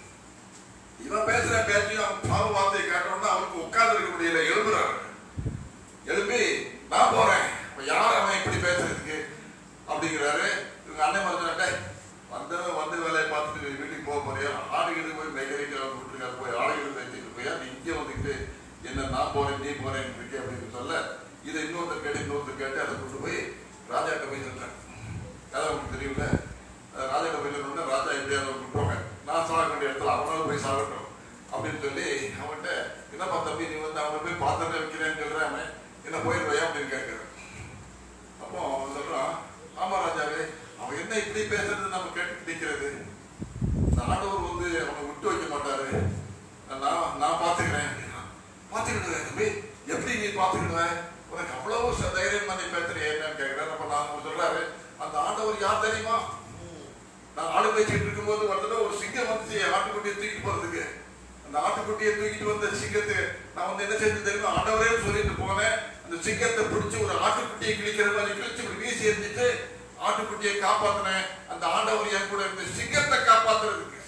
இவன் பேசுற பேச்சையும் பாவ வார்த்தையை கேட்டோம்னா அவருக்கு உட்கார்ந்து இருக்க முடியல எழுப்புறாரு எழுப்பி நான் போறேன் இப்ப யார் அவன் இப்படி பேசுறதுக்கு அப்படிங்கிறாரு இவங்க அண்ணன் மருத்துவ வந்தவன் வந்து வேலையை பார்த்துட்டு நீ வீட்டுக்கு போக போறியா ஆடுகிட்டு போய் மெகரிக்கு விட்டுருக்காரு போய் ஆடுகிட்டு தைச்சிட்டு போயா நீ இங்கே வந்துக்கிட்டு என்ன நான் போறேன் நீ போறேன் இருக்கே அப்படின்னு சொல்ல இதை இன்னொருத்தர் கேட்டு இன்னொருத்தர் கேட்டு அதை கொண்டு போய் ராஜாட்ட போய் சொல்றேன் கதை உங்களுக்கு தெரியும்ல அஹ் ராஜாட்ட போய் சொன்னோம்னா ராஜா எப்படியாவது விட்டுருவாங்க நான் சாக வேண்டிய இடத்துல அவனால போய் சாகட்டும் அப்படின்னு சொல்லி அவன்கிட்ட என்னப்பா தம்பி நீ வந்து அவனை போய் பார்த்துட்டு வைக்கிறேன்னு சொல்றேன் அவன் என்ன போயிடுவையா அப்படின்னு கேட்கிறேன் அப்போ அவன் சொல்றான் ஆமா ராஜாவே அவன் என்ன இப்படி பேசுறது நம்ம கேட்டு நிக்கிறது இந்த ஆண்டவர் வந்து அவனை விட்டு வைக்க மாட்டாரு நான் நான் பாத்துக்கிறேன் அப்படின்னா பாத்துக்கிடுவேன் தம்பி எப்படி நீ பாத்துக்கிடுவேன் உனக்கு அவ்வளவு ச- தைரியம் பண்ணி பேசுறிய என்னன்னு கேட்கிறேன் அப்ப நான் சொல்றாரு அந்த ஆண்டவர் யார் தெரியுமா நான் ஆடு பேசிட்டு இருக்கும்போது ஒருத்தர் ஒரு சிங்கம் வந்துச்சு என் ஆட்டுக்குட்டியை தூக்கிட்டு போறதுக்கு அந்த ஆட்டுக்குட்டியை தூக்கிட்டு வந்த சிங்கத்தை நான் வந்து என்ன செஞ்சு தெரியுமா ஆண்டவரே சொல்லிட்டு போனேன் அந்த சிங்கத்தை பிடிச்சு ஒரு ஆட்டுக்குட்டியை கிழிக்கிற மாதிரி கிழிச்சு இப்படி வீசி எரிஞ்சிட்டு ஆட்டுக்குட்டியை காப்பாத்தினேன் அந்த ஆண்டவர் என் கூட இருந்து சிங்கத்தை காப்பாத்துறதுக்கு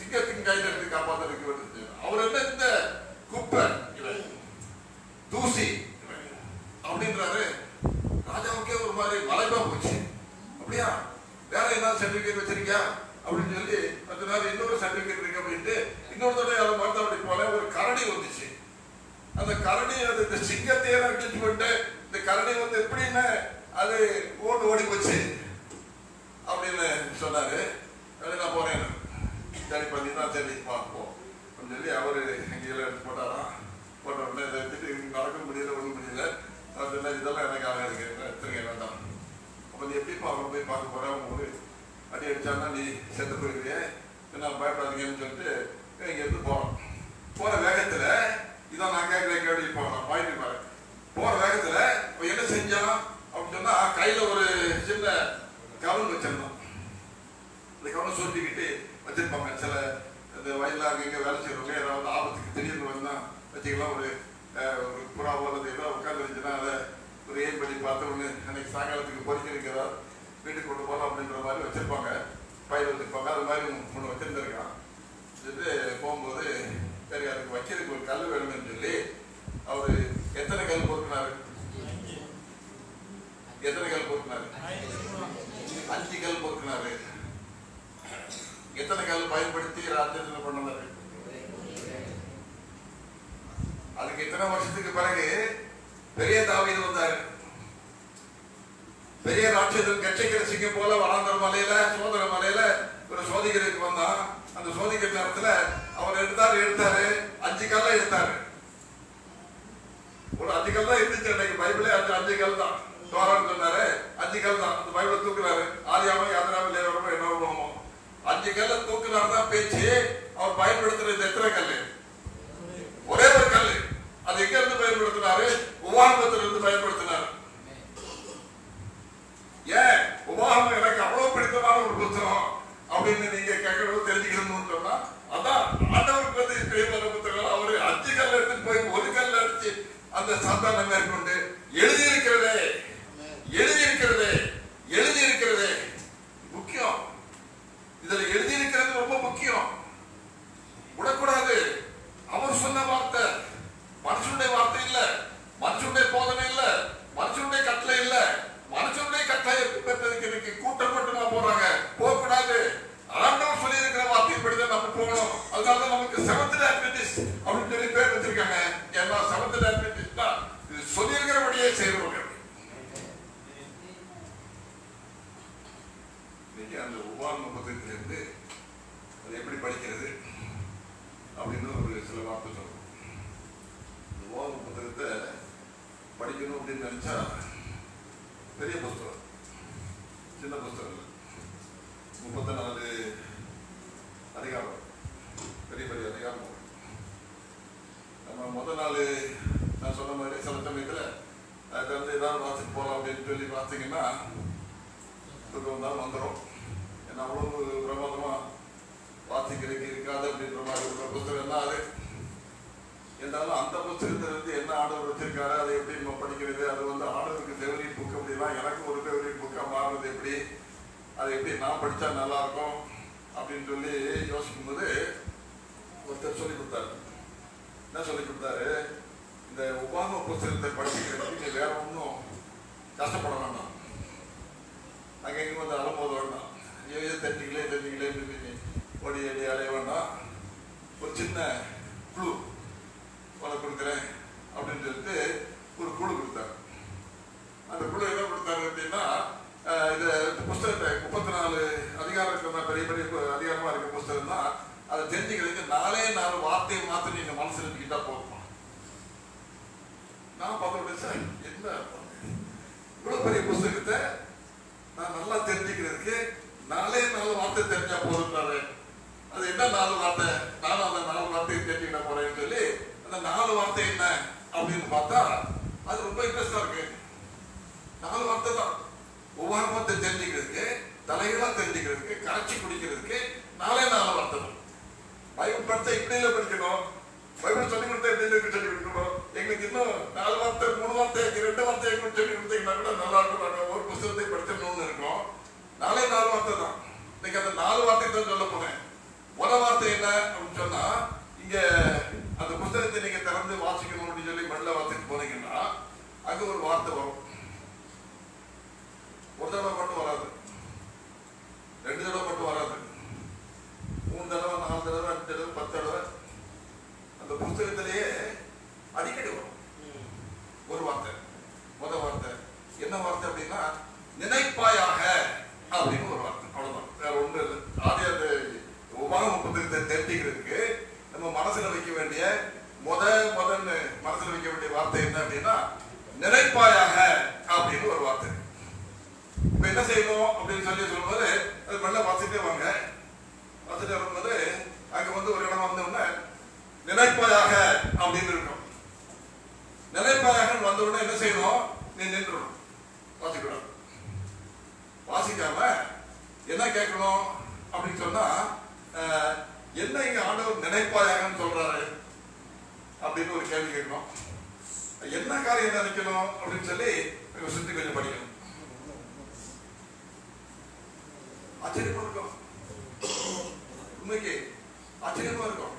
சிங்கத்தின் கையில இருந்து காப்பாத்துறதுக்கு வந்து அவர் என்ன இந்த குப்பை இவன் தூசி இவன் அப்படின்றாரு ராஜாவுக்கே ஒரு மாதிரி வளைவா போச்சு அப்படியா வேற என்ன சர்டிபிகேட் வச்சிருக்கியா அப்படின்னு சொல்லி பத்து நாள் இன்னொரு சர்டிபிகேட் இருக்கு அப்படின்ட்டு இன்னொரு தடவை அதை மறந்து அப்படி போல ஒரு கரடி வந்துச்சு அந்த கரடி அது இந்த சிங்கத்தையே கிழிச்சு விட்டு இந்த கரடி வந்து எப்படின்னு அது ஓடி ஓடி போச்சு அப்படின்னு சொன்னாரு அது நான் போறேன் சரி பண்ணி தான் சரி பார்ப்போம் அப்படின்னு சொல்லி அவரு கீழே எடுத்து போட்டாராம் போட்ட உடனே இதை எடுத்துட்டு இவங்க நடக்க முடியல ஒன்றும் முடியல அவர் சொன்னார் இதெல்லாம் எனக்கு ஆகாதுங்க எடுத்துருங்க வேண்டாம் அப்போ நீ எப்படி அவனை போய் பார்க்க போற அவங்க ஒரு அடி அடிச்சான்னா நீ செத்து போயிருவிய நான் பயப்படாதீங்கன்னு சொல்லிட்டு இங்க இருந்து போறோம் போற வேகத்துல இதான் நான் கேட்கிற கேள்வி போறோம் பாயிண்ட் பாரு போற வேகத்துல இப்ப என்ன செஞ்சான் அப்படின்னு சொன்னா கையில ஒரு சின்ன கவன் வச்சிருந்தான் இந்த கவனம் சுருட்டிக்கிட்டு வச்சிருப்பாங்க சில இந்த வயல்ல அங்கங்க வேலை செய்யறவங்க ஏதாவது ஆபத்துக்கு திடீர்னு வந்தா வச்சுக்கலாம் ஒரு அஹ், ஒரு புறாவோ அல்லது ஏதோ உட்கார்ந்து இருந்துச்சுன்னா அதை ஒரு ஏன் பண்ணி பார்த்த ஒன்று அன்னைக்கு சாயங்காலத்துக்கு பொறிக்க வைக்கிறதா வீட்டுக்கு கொண்டு போகலாம் அப்படின்ற மாதிரி வச்சிருப்பாங்க பயிர் வச்சிருப்பாங்க அது மாதிரி ஒன்று வச்சிருந்துருக்கான் வச்சுட்டு போகும்போது சரி அதுக்கு வைக்கிறதுக்கு ஒரு கல் வேணும்னு சொல்லி அவரு எத்தனை கல் பொறுக்கினாரு எத்தனை கல் பொறுக்கினாரு அஞ்சு கல் பொறுக்கினாரு எத்தனை கல் பயன்படுத்தி ராஜ்யத்தில் பண்ணாரு அதுக்கு இத்தனை வருஷத்துக்கு பிறகு பெரிய தாவீது வந்தாரு பெரிய ராட்சதன் கட்சிக்கிற சிங்கம் போல வராந்தர மலையில சோதர மலையில ஒரு சோதிக்கிறதுக்கு வந்தான் அந்த சோதிக்கிற நேரத்துல அவர் எடுத்தாரு எடுத்தாரு அஞ்சு கல்ல எடுத்தாரு ஒரு அஞ்சு கல் தான் இருந்துச்சு அன்னைக்கு பைபிளே அஞ்சு அஞ்சு கல் தான் தோரான்னு சொன்னாரு அஞ்சு கல் தான் அந்த பைபிளை தூக்குறாரு ஆதியாம யாதனாம லேவரமோ என்ன பண்ணுவோமோ அஞ்சு கல்ல தூக்குனாரு தான் பேச்சு அவர் பயன்படுத்துறது எத்தனை கல்லு ஒரே ஒரு கல்லு அது எங்க இருந்து பயன்படுத்தினாரு உபாகமத்துல இருந்து பயன்படுத்தினாரு ஏன் உபாகமம் எனக்கு அவ்வளவு பிடித்தமான ஒரு புத்தகம் அப்படின்னு நீங்க கேட்கணும் தெரிஞ்சுக்கணும்னு சொன்னா அதான் ஆண்டவருக்கு வந்து பிரியமான புத்தகம் அவரு அஞ்சு கல்ல எடுத்துட்டு போய் ஒரு கல்ல அடிச்சு அந்த சாத்தான மேற்கொண்டு எழுதியிருக்கிறதே எழுதியிருக்கிறதே எழுதியிருக்கிறதே முக்கியம் இதுல எழுதியிருக்கிறது ரொம்ப முக்கியம் விடக்கூடாது அவர் சொன்ன வார்த்தை மனுஷனுடைய வார்த்தை இல்ல மனுஷனுடைய போதனை இல்ல மனுஷனுடைய கட்டளை இல்ல மனுஷனுடைய கட்டளை பெற்றதுக்கு இன்னைக்கு கூட்டம் மட்டுமா போறாங்க போக கூடாது ஆண்டவர் சொல்லி இருக்கிற வார்த்தையை படிதான் நம்ம போகணும் அதனால தான் நமக்கு செவன்த் அட்வென்டிஸ் அப்படின்னு சொல்லி பேர் வச்சிருக்காங்க ஏன்னா செவன்த் அட்வென்டிஸ் தான் இது சொல்லி இருக்கிறபடியே செய்யறவங்க இன்னைக்கு அந்த உபாரண புத்தகத்திலிருந்து அது எப்படி படிக்கிறது அப்படின்னு ஒரு சில வார்த்தை சொல்றோம் இந்த உபாரண புத்தகத்தை படிக்கணும் அப்படின்னு நினைச்சா பெரிய புஸ்தகம் சின்ன புஸ்தகம் இல்லை முப்பத்தி நாலு அதிகாரம் பெரிய பெரிய அதிகாரம் வரும். நம்ம முதல் நாள் நான் சொன்ன மாதிரி சில சமயத்தில் அது வந்து ஏதாவது வாசிட்டு போகலாம் அப்படின்னு சொல்லி பார்த்தீங்கன்னா தூக்கம் தான் வந்துடும் ஏன்னா அவ்வளவு பிரமாதமா வாசிக்கிறதுக்கு இருக்காது அப்படின்ற மாதிரி ஒரு புத்தகம் தான் அது இருந்தாலும் அந்த புத்தகத்துல இருந்து என்ன ஆர்டர் வச்சிருக்காரு அதை எப்படி நம்ம படிக்கிறது அது வந்து ஆர்டருக்கு ஃபேவரட் புக் அப்படின்னா எனக்கு ஒரு ஃபேவரட் புக்கா மாறுறது எப்படி அதை எப்படி நான் படிச்சா நல்லா இருக்கும் அப்படின்னு சொல்லி யோசிக்கும் போது ஒருத்தர் சொல்லி கொடுத்தாரு என்ன சொல்லி கொடுத்தாரு இந்த உபாம புத்தகத்தை படிக்கிறதுக்கு நீ வேற ஒன்றும் கஷ்டப்பட வேண்டாம் அங்க இங்க வந்து அலம்போது வேண்டாம் ஐயோ தெரிஞ்சுக்கலே தெரிஞ்சுக்கலே சொல்லி ஓடி அடி அலைய வேண்டாம் ஒரு சின்ன குழு உனக்கு கொடுக்குறேன் அப்படின்னு சொல்லிட்டு ஒரு குழு கொடுத்தாரு அந்த குழு என்ன கொடுத்தாரு அப்படின்னா அஹ், இது இந்த புஸ்தகத்தை முப்பத்தி நாலு அதிகாரம் இருக்கிற பெரிய பெரிய பு- அதிகாரமா இருக்க புஸ்தகம் தான் அதை தெரிஞ்சுக்கிறதுக்கு நாலே நாலு வார்த்தையை மாத்திரம் நீங்க மனசுல இருந்துக்கிட்டா போதும் நான் பார்த்து சார் என்ன இவ்வளவு பெரிய புஸ்தகத்தை நான் நல்லா தெரிஞ்சுக்கிறதுக்கு நாலே நாலு வார்த்தை தெரிஞ்சா போதுன்றாரு அது என்ன நாலு வார்த்தை நானும் அந்த நாலு வார்த்தையை தெரிஞ்சுக்கிட போறேன்னு சொல்லி அந்த நாலு வார்த்தை என்ன அப்படின்னு பார்த்தா அது ரொம்ப இன்ட்ரெஸ்டா இருக்கு நாலு வார்த்தை தான் ஒவ்வொரு வார்த்தை தெரிஞ்சுக்கிறதுக்கு தலைகளா தெரிஞ்சுக்கிறதுக்கு காய்ச்சி குடிக்கிறதுக்கு நாலே நாலு வார்த்தை தான் பைபிள் படித்தா இப்படி இல்லை படிக்கணும் பைபிள் சொல்லி கொடுத்தா எப்படி இருக்கு சொல்லி கொடுக்கணும் எங்களுக்கு இன்னும் நாலு வார்த்தை மூணு வார்த்தை ரெண்டு வார்த்தை எங்களுக்கு சொல்லி கொடுத்தீங்கன்னா கூட நல்லா இருக்கும் நாங்க ஒரு புத்தகத்தை படிச்சோம்னு இருக்கோம் நாலே நாலு வார்த்தை தான் இன்னைக்கு அந்த நாலு வார்த்தை தான் சொல்ல போறேன் முத வார்த்தை என்ன அப்படின்னு சொன்னா இங்க அந்த புஸ்தகத்தை நீங்க திறந்து வாசிக்கணும் அப்படின்னு சொல்லி மெல்ல வாசிட்டு போனீங்கன்னா அங்க ஒரு வார்த்தை வரும் ஒரு தடவை மட்டும் வராது ரெண்டு தடவை மட்டும் வராது மூணு தடவை நாலு தடவை அஞ்சு தடவை பத்து தடவை அந்த புஸ்தகத்திலேயே அடிக்கடி வரும் ஒரு வார்த்தை முத வார்த்தை என்ன வார்த்தை அப்படின்னா நினைப்பாயாக அப்படின்னு ஒரு வார்த்தை அவ்வளவுதான் வேற ஒண்ணு இல்லை ஆதி அந்த உபாகம் புத்தகத்தை தெரிஞ்சுக்கிறதுக்கு நம்ம மனசுல வைக்க வேண்டிய முத முதன்னு மனசுல வைக்க வேண்டிய வார்த்தை என்ன அப்படின்னா நினைப்பாயாக அப்படின்னு ஒரு வார்த்தை இப்ப என்ன செய்யணும் அப்படின்னு சொல்லி சொல்லும்போது அது மெல்ல வாசிட்டே வாங்க வாசிட்டே வரும்போது அங்க வந்து ஒரு இடம் வந்த உடனே நினைப்பாயாக அப்படின்னு இருக்கும் நிலைப்பாயாக வந்த உடனே என்ன செய்யணும் நீ நின்றுடும் வாசிக்கணும் வாசிக்காம என்ன கேட்கணும் அப்படின்னு சொன்னா அஹ், என்ன இங்க ஆண்டவர் நினைப்பாயாகன்னு சொல்றாரு அப்படின்னு ஒரு கேள்வி கேட்கணும் என்ன காரியம் நினைக்கணும் அப்படின்னு சொல்லி கொஞ்சம் சுத்தி கொஞ்சம் படிக்கணும் ஆச்சரியமா இருக்கும் உண்மைக்கு ஆச்சரியமா இருக்கும்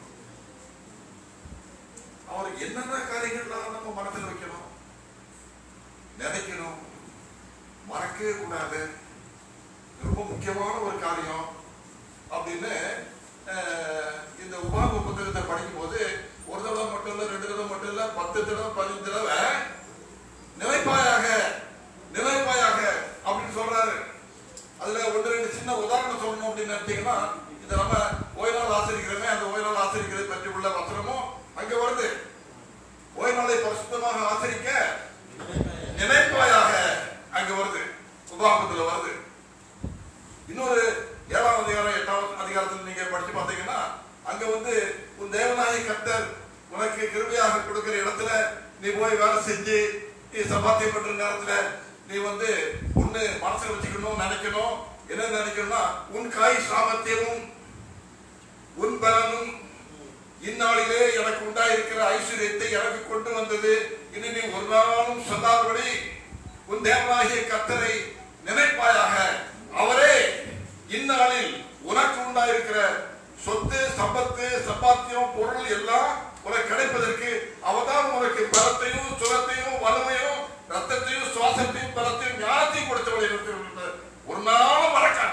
அவருக்கு என்னென்ன காரியங்கள்லாம் நம்ம மனதில் வைக்கணும் நினைக்கணும் மறக்கவே கூடாது இது ரொம்ப முக்கியமான ஒரு காரியம் அப்படின்னு அஹ், இந்த உபாக புத்தகத்தை படிக்கும் போது ஒரு தடவை மட்டும் இல்ல ரெண்டு தடவை மட்டும் இல்ல பத்து தடவை பதினஞ்சு தடவை நிலைப்பாயாக நிலைப்பாயாக அப்படின்னு சொல்றாரு அதுல ஒன்று ரெண்டு சின்ன உதாரணம் சொல்லணும் அப்படின்னு நினைச்சீங்கன்னா இந்த நம்ம ஓய்நாள் ஆசிரிக்கிறோமே அந்த ஓய்நாள் ஆசிரிக்கிறதை பற்றி உள்ள வசனமும் அங்க வருது ஓய்நாளை பரிசுத்தமாக ஆசிரிக்க நினைப்பாயாக அங்க வருது உபாகத்துல வருது இன்னொரு ஏழாம் அதிகாரம் எட்டாம் அதிகாரத்தில் நீங்க படிச்சு பார்த்தீங்கன்னா அங்க வந்து உன் தேவனாய கர்த்தர் உனக்கு கிருபையாக கொடுக்கிற இடத்துல நீ போய் வேலை செஞ்சு நீ சம்பாத்தியம் பண்ற நேரத்துல நீ வந்து ஒண்ணு மனசுல வச்சுக்கணும் நினைக்கணும் என்ன நினைக்கணும்னா உன் காய் சாமர்த்தியமும் உன் பலனும் இந்நாளிலே எனக்கு உண்டாயிருக்கிற ஐஸ்வர்யத்தை எனக்கு கொண்டு வந்தது இனி நீ ஒரு நாளும் சொல்லாதபடி உன் தேவனாகிய கர்த்தரை நினைப்பாயாக அவரே இந்நாளில் உனக்கு உண்டாயிருக்கிற சொத்து சம்பத்து சம்பாத்தியம் பொருள் எல்லாம் உனக்கு கிடைப்பதற்கு அவதான் உனக்கு பலத்தையும் சுரத்தையும் வலுவையும் ரத்தத்தையும் சுவாசத்தையும் பலத்தையும் ஞானத்தையும் கொடுத்தவளை இருக்கிறது ஒரு நாளும் மறக்காது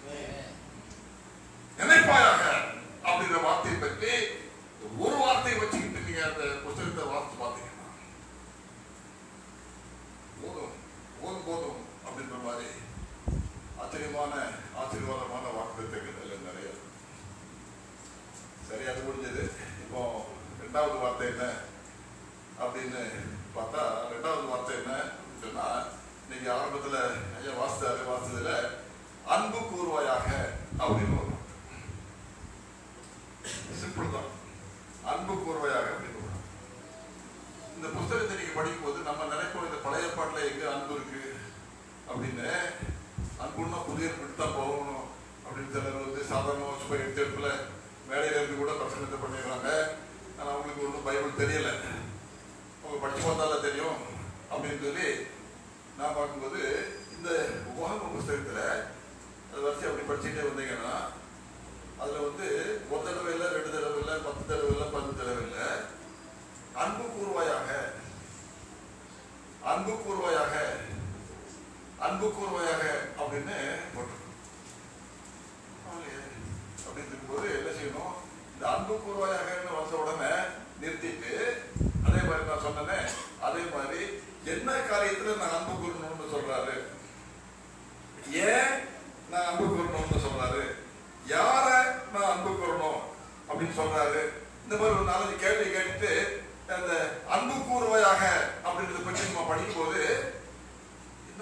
நினைப்பாயாக அப்படிங்கிற வார்த்தையை பற்றி ஒரு வார்த்தையை வச்சுக்கிட்டு நீங்க அந்த புத்தகத்தை வாசிச்சு பார்த்தீங்கன்னா போதும் போதும் போதும் அப்படின்ற மாதிரி ஆச்சரியமான ஆசீர்வாதமான வாக்குத்தங்கள் நிறைய இருக்கு. சரி அது முடிஞ்சது இப்போ ரெண்டாவது வார்த்தை என்ன அப்படின்னு பார்த்தா ரெண்டாவது வார்த்தை என்ன அப்படின்னு சொன்னா நீங்க ஆரம்பத்துல ஐயா வாசித்தாரு வாசித்ததுல அன்பு கூறுவாயாக அப்படின்னு ஒரு சிம்பிள் தான் அன்பு கூறுவாயாக அப்படின்னு ஒரு இந்த புஸ்தகத்தை நீங்க படிக்கும் போது நம்ம நினைப்போம் இந்த பழைய பாட்டுல எங்க அன்பு இருக்கு அப்படின்னு அன்புன்னா புதிய ஏற்பாடு தான் போகணும் அப்படின்னு சிலர் வந்து சாதாரண சுப எடுத்துல மேடையில இருந்து கூட பிரசங்கத்தை பண்ணிடுறாங்க ஆனா அவங்களுக்கு ஒன்றும் பைபிள் தெரியல அவங்க படிச்சு பார்த்தால தெரியும் அப்படின்னு சொல்லி நான் பார்க்கும்போது இந்த உபாகம புஸ்தகத்துல அதை வச்சு அப்படி படிச்சுட்டே வந்தீங்கன்னா அதுல வந்து ஒரு தடவை இல்லை ரெண்டு தடவை இல்லை பத்து தடவை இல்லை பத்து தடவை இல்லை அன்பு கூறுவாயாக அன்பு கூறுவாயாக அன்பு கூறுவாயாக அப்படின்னு போட்டிருக்கோம் அப்படின்னு இருக்கும்போது என்ன செய்யணும் இந்த அன்பு கூறுவாயாகன்னு வந்த உடனே நிறுத்திட்டு அதே மாதிரி நான் சொன்னேனே அதே மாதிரி என்ன காரியத்துல நான் அன்பு கூறணும்னு சொல்றாரு ஏன் நான் அன்பு கூறணும்னு சொல்றாரு யார நான் அன்பு கூறணும் அப்படின்னு சொல்றாரு இந்த மாதிரி ஒரு நாலஞ்சு கேள்வி கேட்டுட்டு அந்த அன்பு கூறுவையாக அப்படின்றத பற்றி நம்ம படிக்கும் போது என்ன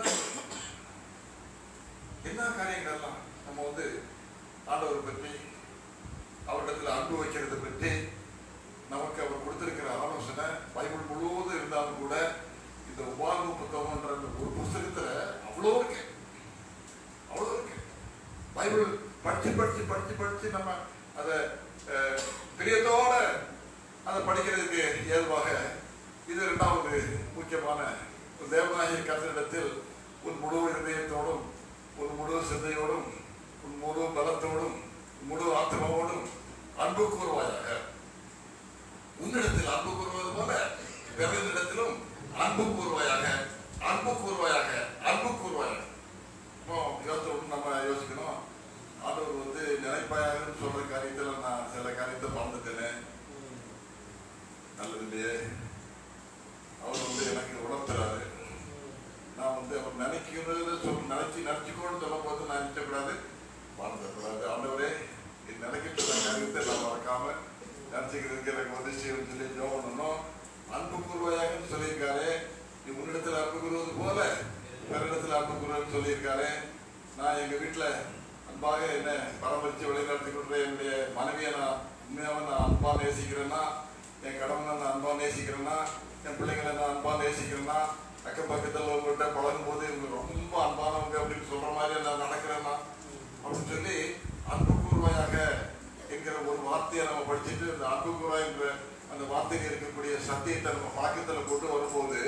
என்ன காரியங்கள்லாம் நம்ம வந்து ஆண்டவரை பற்றி அவரிடத்துல அன்பு வைக்கிறத பற்றி நமக்கு அவர் கொடுத்திருக்கிற ஆலோசனை பைபிள் முழுவதும் இருந்தாலும் கூட இந்த உபாக புத்தகம்ன்ற அந்த ஒரு புஸ்தகத்துல அவ்வளோ இருக்கு அவ்வளோ இருக்கு பைபிள் படிச்சு படிச்சு படிச்சு படிச்சு நம்ம அதை அஹ், பிரியத்தோட அதை படிக்கிறதுக்கு இயல்பாக இது இரண்டாவது முக்கியமான ஒரு தேவநாயக கர்த்தரிடத்தில் உன் முழு இதயத்தோடும் உன் முழு சிந்தையோடும் உன் முழு பலத்தோடும் முழு ஆத்மாவோடும் அன்பு கூறுவாயாக உன்னிடத்தில் அன்பு கூறுவது போல பிறரிடத்திலும் அன்பு கூறுவாயாக அன்பு கூறுவாயாக அன்பு கூறுவாயாக இப்போ யோசிச்சு நம்ம யோசிக்கணும் ஆண்டவர் வந்து நினைப்பாயாகன்னு சொல்ற காரியத்துல நான் சில காரியத்தை மறந்துட்டேனே நல்லது இல்லையே அவர் வந்து எனக்கு உணர்த்துறாரு நான் வந்து அவர் நினைக்கிறது சொல் நினைச்சு நினைச்சுக்கோன்னு சொல்லும் போது நான் நினைச்சக்கூடாது மறந்துடக்கூடாது ஆண்டவரே இது நினைக்கிட்டு இருந்த காரியத்தை நான் மறக்காம நினைச்சுக்கிறதுக்கு எனக்கு உதவி செய்யணும்னு சொல்லி ஜோம் பண்ணணும் அன்பு கூறுவாயாகன்னு சொல்லியிருக்காரு நீ உன்னிடத்துல அன்பு கூறுவது போல பிறரிடத்துல அன்பு கூறுவன்னு சொல்லியிருக்காரு நான் எங்க வீட்டுல அன்பாக என்ன பராமரித்து வழிநடத்தி கொண்டு என்னுடைய மனைவியை நான் உண்மையாக நான் அன்பா நேசிக்கிறேன்னா என் கடவுளை நான் அன்பா நேசிக்கிறேன்னா என் பிள்ளைங்களை நான் அன்பா நேசிக்கிறேன்னா அக்கம் பக்கத்தில் உங்கள்கிட்ட பழகும் போது இவங்க ரொம்ப அன்பானவங்க அப்படின்னு சொல்ற மாதிரி நான் நடக்கிறேன்னா அப்படின்னு சொல்லி அன்பு கூர்வாயாக என்கிற ஒரு வார்த்தையை நம்ம படிச்சுட்டு இந்த அன்பு கூர்வா என்ற அந்த வார்த்தையில் இருக்கக்கூடிய சத்தியத்தை நம்ம பழக்கத்துல கொண்டு வரும்போது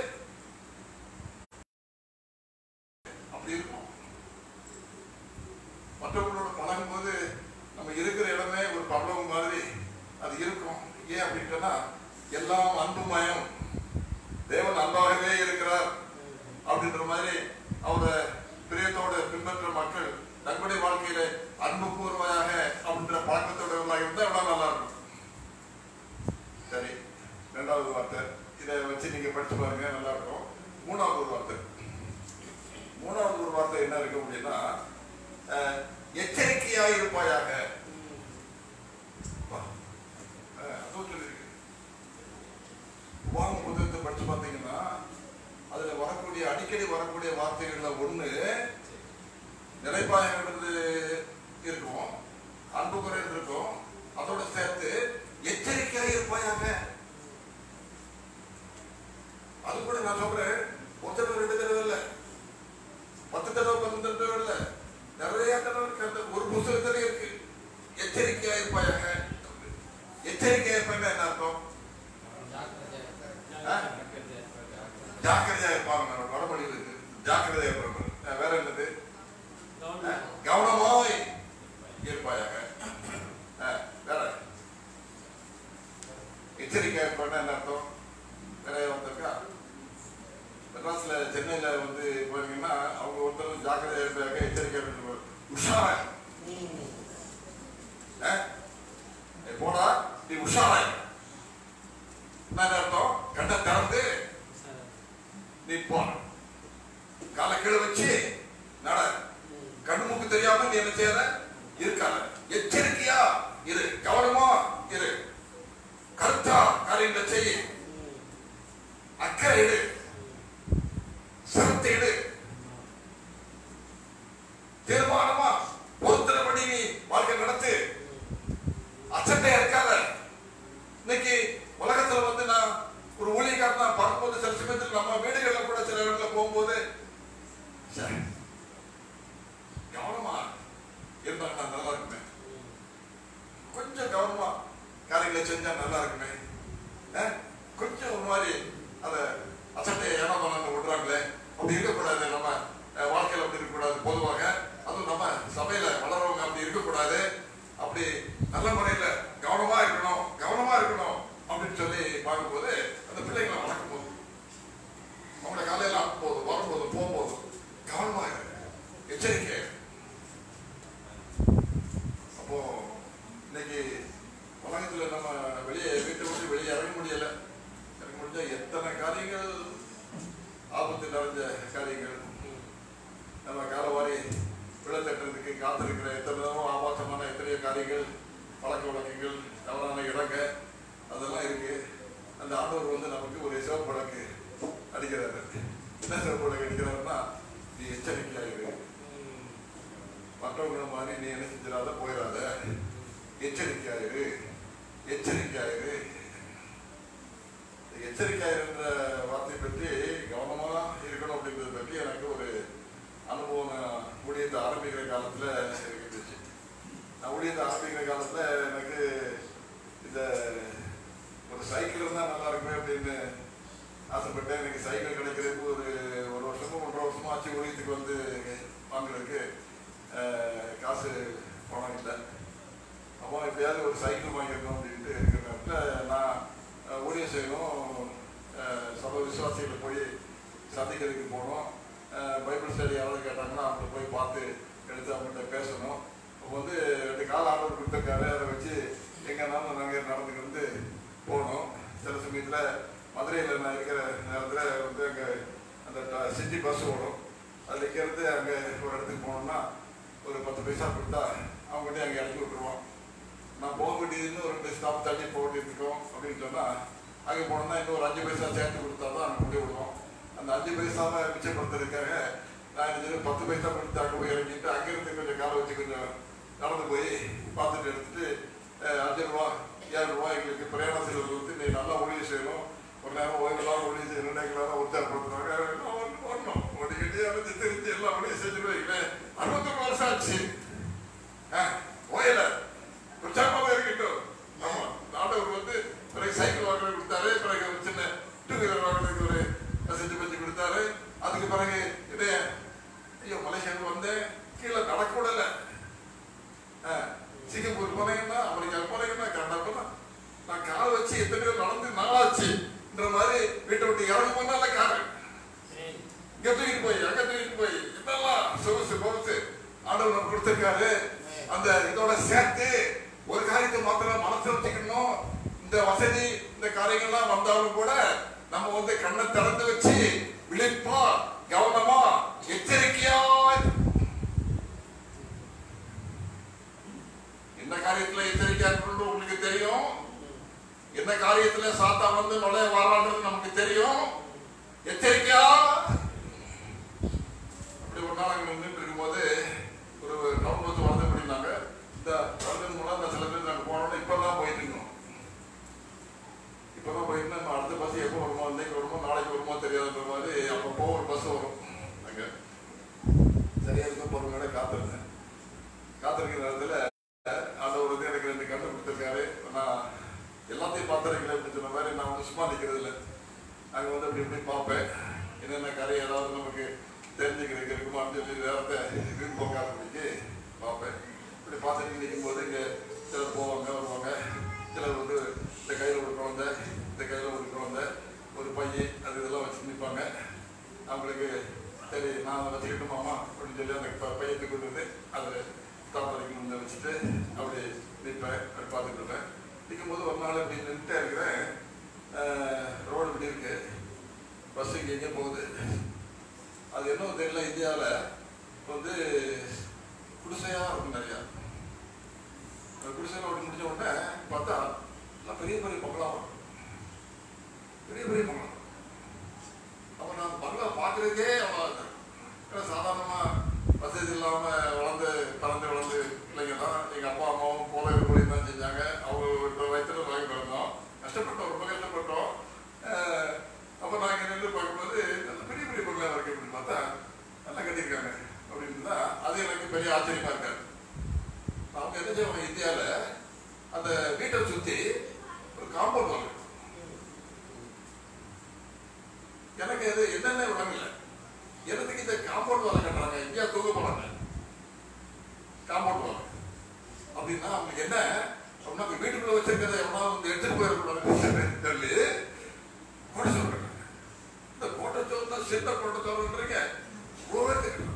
அப்படி இருக்கும் மற்றவங்களோட பழகும் போது நம்ம இருக்கிற இடமே ஒரு பரலோகம் மாதிரி அது இருக்கும் ஏன் அப்படின்னா எல்லாம் அன்புமயம் தேவன் அன்பாகவே இருக்கிறார் அப்படின்ற மாதிரி அவரை பிரியத்தோட பின்பற்ற மக்கள் தங்களுடைய வாழ்க்கையில அன்பு கூறுவாயாக அப்படின்ற பழக்கத்தோட இருந்தா எவ்வளவு நல்லா இருக்கும் சரி ரெண்டாவது வார்த்தை இதை வச்சு நீங்க படிச்சு பாருங்க நல்லா இருக்கும் மூணாவது ஒரு வார்த்தை மூணாவது ஒரு வார்த்தை என்ன இருக்கு அப்படின்னா அஹ், எச்சரிக்கையா இருப்பாயாக வா. அஹ், அதுவும் சொல்லியிருக்கு உபாகம புத்தகத்தை படிச்சு பார்த்தீங்கன்னா அதுல வரக்கூடிய அடிக்கடி வரக்கூடிய வார்த்தைகள்ல ஒண்ணு நிலைப்பாயங்கிறது இருக்கும் அன்பு குறைந்து இருக்கும் அதோட சேர்த்து எச்சரிக்கையா இருப்பாயாக அது கூட நான் சொல்றேன் ஒரு தடவை ரெண்டு தடவை இல்ல பத்து தடவை பதினஞ்சு தடவை இல்ல நிறைய தடவை இருக்கு அந்த ஒரு புத்தகத்துல இருக்கு எச்சரிக்கையா இருப்பாயாக எச்சரிக்கையா இருப்பாங்க என்ன அர்த்தம் ஜாக்கிரதையா இருப்பாங்க நம்ம வடமொழியில் இருக்கு ஜாக்கிரதையா இருப்பாங்க அஹ் வேற என்னது அஹ் கவனமாய் இருப்பாயாக அஹ் வேற எச்சரிக்கையா இருப்பாங்க என்ன அர்த்தம் வேற வந்திருக்கா மெட்ராஸ்ல சென்னையில வந்து போனீங்கன்னா அவங்க ஒருத்தர் ஜாக்கிரதையா இருப்பாங்க எச்சரிக்கையா இருப்பாங்க உஷாரா அஹ் ஏய் போடா நீ உஷாராய் என்ன அர்த்தம் கண்ணை திறந்து நீ போ காலை கீழே வச்சு நட கண்ணு மூக்கு தெரியாம நீ என்ன செய்யற இருக்காத எச்சரிக்கையா இரு கவனமா இரு கருத்தா காரியங்களை செய்ய அக்கறை எடு சிரத்தை எடு தீர்மானமா பொருத்தினபடி நீ வாழ்க்கை நடத்து அச்சட்டையா இருக்காத இன்னைக்கு உலகத்துல வந்து நான் ஒரு ஊழியக்காரனா பார்க்கும்போது சில சமயத்தில் நம்ம வீடுகள்ல கூட சில இடத்துல போகும்போது ச்சே, கவனமா இருந்தாங்கன்னா நல்லா இருக்குமே கொஞ்சம் கவனமா காரியங்களை செஞ்சா நல்லா இருக்குமே அஹ், கொஞ்சம் ஒரு மாதிரி அத அசட்டை ஏனா பண்ண விடுறாங்களே அப்படி இருக்கக்கூடாது நம்ம அஹ், வாழ்க்கையில அப்படி இருக்கக்கூடாது பொதுவாக அதுவும் நம்ம சபையில வளர்றவங்க அப்படி இருக்கக்கூடாது அப்படி நல்ல முறையில கவனமா இருக்கணும் கவனமா இருக்கணும் அப்படின்னு சொல்லி பார்க்கும்போது அந்த பிள்ளைங்களை வளர்க்கும் போது அவங்கள காலையில போது வரும்போது போகும்போது கவனமா இரு எச்சரிக்கை அப்போ இன்னைக்கு உலகத்துல நம்ம வெளியே வீட்டை விட்டு வெளியே இறங்க முடியல இறங்க முடிஞ்சா எத்தனை காரியங்கள் ஆபத்து நிறைஞ்ச காரியங்கள் நம்ம காலவாரி விழத்தட்டுறதுக்கு காத்திருக்கிற எத்தனை ஆபாசமான எத்தனையோ காரியங்கள் பழக்க வழக்கங்கள் தவறான இடங்க அதெல்லாம் இருக்கு அந்த ஆண்டவர் வந்து நமக்கு ஒரு சிவப்பு வழக்கு அடிக்கிறாரு என்ன சிவப்பு வழக்கு அடிக்கிறாருன்னா நீ எச்சரிக்கையாயிரு மற்றவங்க மாதிரி நீ என்ன செஞ்சிடாத போயிடாத எச்சரிக்கையாயிரு எச்சரிக்கையாயிரு இந்த எச்சரிக்கையாயிருன்ற வார்த்தை பற்றி கவனமா இருக்கணும் அப்படிங்கிறத பற்றி எனக்கு ஒரு அனுபவம் நான் ஊழியத்தை ஆரம்பிக்கிற காலத்துல இருந்துச்சு நான் ஊழியத்தை ஆரம்பிக்கிற காலத்துல எனக்கு இந்த ஒரு சைக்கிள் இருந்தா நல்லா இருக்குமே அப்படின்னு ஆசைப்பட்டேன் எனக்கு சைக்கிள் கிடைக்கிறதுக்கு ஒரு ஒரு வருஷமும் ஒன்றரை வருஷமும் ஆச்சு ஊழியத்துக்கு வந்து வாங்குறதுக்கு அஹ், காசு பணம் இல்லை அப்போ எப்படியாவது ஒரு சைக்கிள் வாங்கிடணும் அப்படின்ட்டு இருக்கிற நேரத்தில் நான் அஹ், ஊழியம் செய்யணும் அஹ், சபை விசுவாசிகளை போய் சந்திக்கிறதுக்கு போனோம் அஹ், பைபிள் ஸ்டடி யாராவது கேட்டாங்கன்னா அவங்கள்ட்ட போய் பார்த்து எடுத்து அவங்கள்ட்ட பேசணும் அப்போ வந்து ரெண்டு கால ஆர்டர் கொடுத்துருக்காரு அதை வச்சு எங்கேனாலும் நாங்கள் நடந்துட்டு வந்து போனோம் சில சமயத்தில் மதுரையில் நான் இருக்கிற நேரத்தில் வந்து அங்கே அந்த ட- சிட்டி பஸ் ஓடும் அதில் இங்கேருந்து அங்கே ஒரு இடத்துக்கு போனோம்னா ஒரு பத்து பைசா கொடுத்தா அவங்ககிட்ட அங்கே இறக்கி விட்டுருவோம் நான் போக வேண்டியதுன்னு ஒரு ரெண்டு ஸ்டாப் தள்ளி போக வேண்டியது இருக்கும் அப்படின்னு சொன்னால் அங்கே போனோம்னா இன்னும் ஒரு அஞ்சு பைசா சேர்த்து கொடுத்தா தான் அங்கே கொண்டு விடுவோம் அந்த அஞ்சு பைசாவை மிச்சப்படுத்துறதுக்காக நான் என்ன செய்வேன், பத்து பைசா கொடுத்து அங்கே போய் இறங்கிட்டு அங்கேருந்து கொஞ்சம் காலை வச்சு கொஞ்சம் நடந்து போய் பார்த்துட்டு எடுத்துட்டு அஹ், அஞ்சு ரூபா ஏழு ரூபா எங்களுக்கு பிரயாண செலவு வந்து நீ நல்லா ஊழியம் செய்யணும் ஒரு நேரம் ஓய்வெல்லாம் ஊழியம் செய்யணும் எங்களால் உற்சாகப்படுத்துறாங்க வரணும் ஓடிக்கிட்டே அலைஞ்சு தெரிஞ்சு எல்லாம் ஊழியம் செஞ்சுட்டு வைங்களேன் அறுபத்தொரு வருஷம் ஆச்சு ஆ, ஓயல உற்சாகமாக இருக்கட்டும் ஆமா ஆண்டவர் வந்து பிறகு சைக்கிள் வாங்குறது கொடுத்தாரு பிறகு ஒரு சின்ன டூ வீலர் வாங்குறதுக்கு ஒரு செஞ்சு பஞ்சு கொடுத்தாரு அதுக்கு பிறகு இது ஐயோ மலேசியாவுக்கு வந்தேன் கீழே நடக்க விடல ஆ, சிங்கப்பூர் போனீங்கன்னா அமெரிக்கா போனீங்கன்னா கனடா போனா நான் கால் வச்சு எத்தனையோ நடந்து நாளாச்சுன்ற மாதிரி வீட்டை விட்டு இறங்க போனால காரு இங்க தூக்கிட்டு போய் அங்க தூக்கிட்டு போய் இதெல்லாம் சொகுசு பொறுத்து ஆண்டவர் நமக்கு கொடுத்திருக்காரு அந்த இதோட சேர்த்து ஒரு காரியத்தை மாத்திரம் மனசுல வச்சுக்கணும் இந்த வசதி இந்த காரியங்கள்லாம் வந்தாலும் கூட நம்ம வந்து கண்ணை திறந்து வச்சு விழிப்பா கவனமா எச்சரிக்கையா என்ன காரியத்துல எச்சரிக்கையா இருக்கணும்னு உங்களுக்கு தெரியும் என்ன காரியத்துல சாத்தா வந்து நுழைய வரான்றது நமக்கு தெரியும் எச்சரிக்கையா அப்படி ஒரு நாள் அங்கே நின்றுட்டு இருக்கும்போது ஒரு டவுன் பஸ் வருது அப்படின்னாங்க இந்த வருதன் மூலம் இந்த சில பேர் நாங்கள் போனோம்னா இப்போ தான் போயிட்டு இருக்கோம் இப்போ தான் போயிட்டு நம்ம அடுத்த பஸ் எப்போ வருமோ இன்னைக்கு வருமோ நாளைக்கு வருமோ தெரியாதுன்ற மாதிரி அப்பப்போ ஒரு பஸ் வரும் அங்கே சரியா இருக்க பொறுமையோட காத்திருந்தேன் காத்திருக்கிற நேரத்தில் அந்த ஒரு இது எனக்கு ரெண்டு கண்டு கொடுத்துருக்காரு நான் எல்லாத்தையும் பார்த்துருக்கேன் அப்படின்னு சொன்ன மாதிரி நான் வந்து சும்மா நிற்கிறது இல்லை அங்கே வந்து அப்படி இப்படி பார்ப்பேன் என்னென்ன காரியம் ஏதாவது நமக்கு தெரிஞ்சுக்கிறதுக்கு இருக்குமான்னு சொல்லி நேரத்தை வீண் போக்காதபடிக்கு பார்ப்பேன் இப்படி பார்த்துட்டு நிற்கும்போது இங்கே சிலர் போவாங்க வருவாங்க சிலர் வந்து இந்த கையில் ஒரு குழந்தை இந்த கையில் ஒரு குழந்தை ஒரு பையன் அது இதெல்லாம் வச்சு நிற்பாங்க அவங்களுக்கு சரி நான் அதை வச்சுக்கிட்டோமாமா அப்படின்னு சொல்லி அந்த ப- பையத்தை கொண்டு வந்து அதில் ஸ்டாப் வரைக்கும் முன்ன வச்சுட்டு அப்படி நிற்பேன் அப்படி பார்த்துட்டு இருப்பேன் நிற்கும்போது ஒரு நாள் இப்படி நின்றுட்டே இருக்கிறேன் ரோடு இப்படி இருக்கு பஸ் இங்கே எங்கே போகுது அது என்ன தெரியல இந்தியாவில் வந்து குடிசையாக இருக்கும் நிறையா அந்த குடிசையில் ஓடி முடிஞ்ச உடனே பார்த்தா எல்லாம் பெரிய பெரிய பங்களா வரும் பெரிய பெரிய பங்களா அப்போ நான் பங்களா பார்க்குறதுக்கே அவ்வளோ ஏன்னா சாதாரணமாக வசதி இல்லாமல் வளர்ந்து பறந்து வளர்ந்து பிள்ளைங்க தான் எங்கள் அப்பா அம்மாவும் போல ஒரு தான் செஞ்சாங்க அவங்க வயிற்றுல வாங்கி பிறந்தோம் கஷ்டப்பட்டோம் ரொம்ப கஷ்டப்பட்டோம் அஹ் அப்போ நாங்கள் நின்று பார்க்கும்போது நல்ல பெரிய பெரிய பங்களா இருக்கு அப்படின்னு பார்த்தா நல்லா கட்டியிருக்காங்க அப்படின்னு தான் அது எனக்கு பெரிய ஆச்சரியமா இருக்காது அவங்க என்ன செய்வாங்க இந்தியாவில் அந்த வீட்டை சுற்றி ஒரு காம்பவுண்ட் வாங்க எனக்கு அது என்னென்ன விளங்கல எனக்கு இந்த காம்பவுண்ட் வாழை கட்டுறாங்க இந்தியா தூங்க போறாங்க காம்பவுண்ட் வாழை அப்படின்னா அவங்களுக்கு என்ன அப்படின்னா அந்த வீட்டுக்குள்ள வச்சிருக்கிறத எவனா வந்து எடுத்துட்டு போயிடக்கூடாதுன்னு சொல்லி கோட்டை சொல்றாங்க இந்த கோட்டை சோறு சின்ன கோட்டை சோறுன்றீங்க இவ்வளோ தெரியும்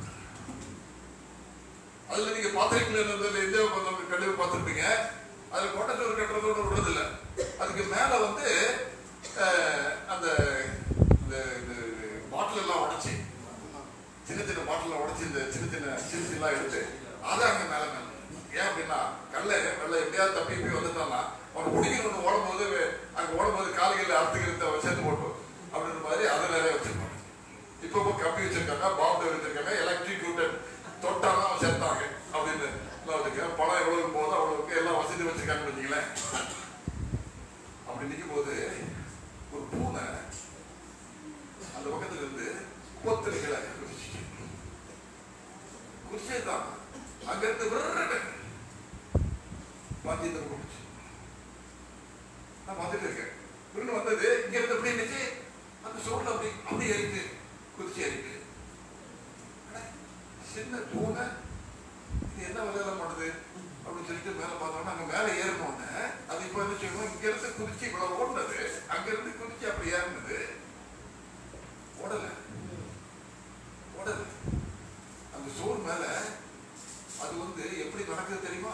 அதுல நீங்க பாத்திரங்கள் இந்தியாவுக்கு வந்தவங்க கழிவு பார்த்துருப்பீங்க அதுல கோட்டச்சோறு கட்டுறதோட விடுறதில்ல அதுக்கு மேல வந்து அஹ், அந்த இந்த பாட்டில் எல்லாம் உடைச்சி சின்ன சின்ன பாட்டில் உடைச்சி இந்த சின்ன சின்ன சிறுசி எல்லாம் எடுத்து அதை அங்க மேல மேல ஏன் அப்படின்னா கல்ல வெள்ள எப்படியாவது தப்பி போய் வந்துட்டான்னா அவன் பிடிக்கணும்னு ஓடும்போது அங்க ஓடும்போது கால்களில் அறுத்துக்கிறது சேர்த்து போட்டு அப்படின்ற மாதிரி அதை நிறைய வச்சிருப்பாங்க இப்போ இப்போ கம்பி வச்சிருக்காங்க பாம்பு வச்சிருக்காங்க எலக்ட்ரிக் தொட்டாலும் சேர்த்தாங்க அப்படின்னு எல்லாம் வச்சிருக்காங்க பணம் எவ்வளவு போதோ அவ்வளவுக்கு எல்லாம் வசதி வச்சிருக்காங்கன்னு வச்சுங்களேன் அப்படி நிற்கும் போது ஒரு பூனை அந்த பக்கத்துல இருந்து கொத்தடிகளை குதிச்சு குதிச்சே தான் அங்க இருந்து விரட்டு பாத்தி இந்த குடிச்சு நான் பார்த்துட்டு இருக்கேன் விருந்து வந்தது இங்க இருந்து அப்படி இருந்துச்சு அந்த சோர்ல அப்படி அப்படி ஏறிட்டு குதிச்சு ஏறிட்டு அட, சின்ன பூனை இது என்ன வேலையெல்லாம் பண்ணுது அப்படின்னு சொல்லிட்டு மேல பார்த்தோம்னா அங்க மேல ஏறணும்னு அது இப்போ என்ன செய்யணும் இங்க இருந்து குதிச்சு இவ்வளவு ஓடுனது அங்க இருந்து குதிச்சு அப்படி ஏறினது ஓடல ஓடல அந்த சோறு மேல அது வந்து எப்படி நடக்குது தெரியுமா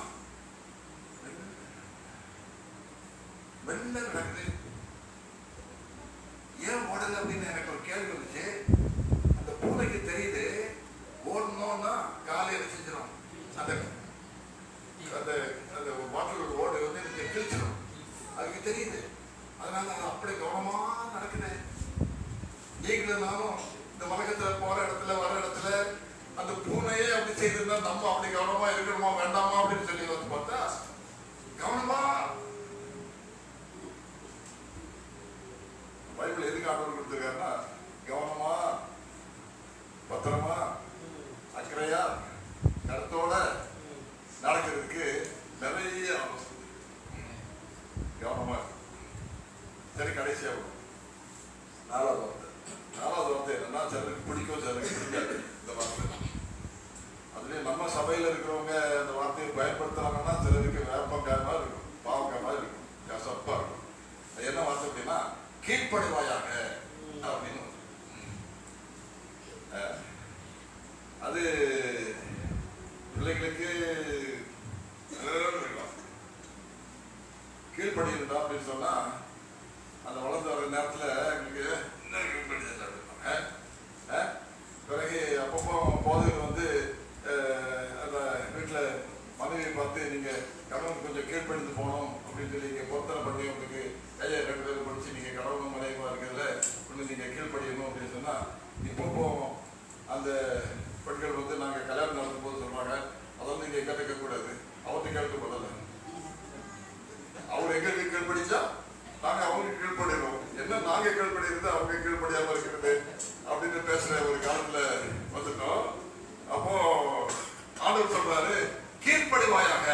மெல்ல நடக்குது ஏன் ஓடல அப்படின்னு எனக்கு ஒரு கேள்வி வந்துச்சு அந்த பூனைக்கு தெரியுது ஓடணும்னா காலையில செஞ்சிடும் அந்த அந்த அந்த வாட்டர் ஓடு வந்து எனக்கு கிழிச்சிடும் அதுக்கு தெரியுது அதனால அது அப்படி கவனமா நடக்குது நீங்களும் நானும் இந்த உலகத்துல போற இடத்துல வர இடத்துல அந்த பூனையே அப்படி செய்திருந்தா நம்ம அப்படி கவனமா இருக்கணுமா வேண்டாமா அப்படின்னு சொல்லி வந்து பார்த்தா கவனமா பைபிள் எதுக்கு ஆண்டவர் கொடுத்துருக்காருன்னா கவனமா பத்திரமா அக்கறையா கருத்தோட நடக்கிறதுக்கு நிறைய ஆலோசனை கவனமா இருக்கு. சரி கடைசியா வரும். நாலாவது வார்த்தை நாலாவது வார்த்தை என்னன்னா சிலருக்கு பிடிக்கும் சிலருக்கு பிடிக்காது இந்த வார்த்தை அதுலயும் நம்ம சபையில இருக்கிறவங்க அந்த வார்த்தையை பயன்படுத்துறாங்கன்னா சிலருக்கு வேப்பங்காய் மாதிரி இருக்கும் பாவக்காய் மாதிரி இருக்கும் கசப்பா இருக்கும் அது என்ன வார்த்தை அப்படின்னா கீழ்ப்படிவாயாக அப்படின்னு வரும். அஹ், அது பிள்ளைகளுக்கு அஹ், இருக்கும். கீழ்ப்படியிருந்தா அப்படின்னு சொன்னா அந்த வளர்ந்து வர நேரத்துல எங்களுக்கு என்ன கீழ்ப்படிதல் அப்படின்னா, அஹ், அஹ், பிறகு அப்பப்போ போதையில் வந்து அஹ், அந்த வீட்டுல மனைவியை பார்த்து நீங்க கணவன் கொஞ்சம் கீழ்ப்படிந்து போகணும் அப்படின்னு சொல்லி நீங்க பொருத்தனை பண்ணி உங்களுக்கு கையை ரெண்டு பேரும் படிச்சு நீங்க கணவன் மனைவிமா இருக்கிறதுல ஒண்ணு நீங்க கீழ்ப்படியணும் அப்படின்னு சொன்னா இப்பப்போ அந்த பெண்கள் வந்து நாங்க கல்யாணம் நடத்தும் போது சொல்றாங்க அதை வந்து நீங்க கேட்க கூடாது அவர்கிட்ட கேட்க கூடாது அவர் எங்களுக்கு கீழ்ப்படிச்சா நாங்க அவங்களுக்கு கீழ்ப்படிடுவோம் என்ன நாங்க கீழ்ப்படிறது அவங்க கீழ்ப்படியாம இருக்கிறது அப்படின்னு பேசுற ஒரு காலத்துல வந்துட்டோம் அப்போ ஆண்டவர் சொல்றாரு கீழ்ப்படிவாயாக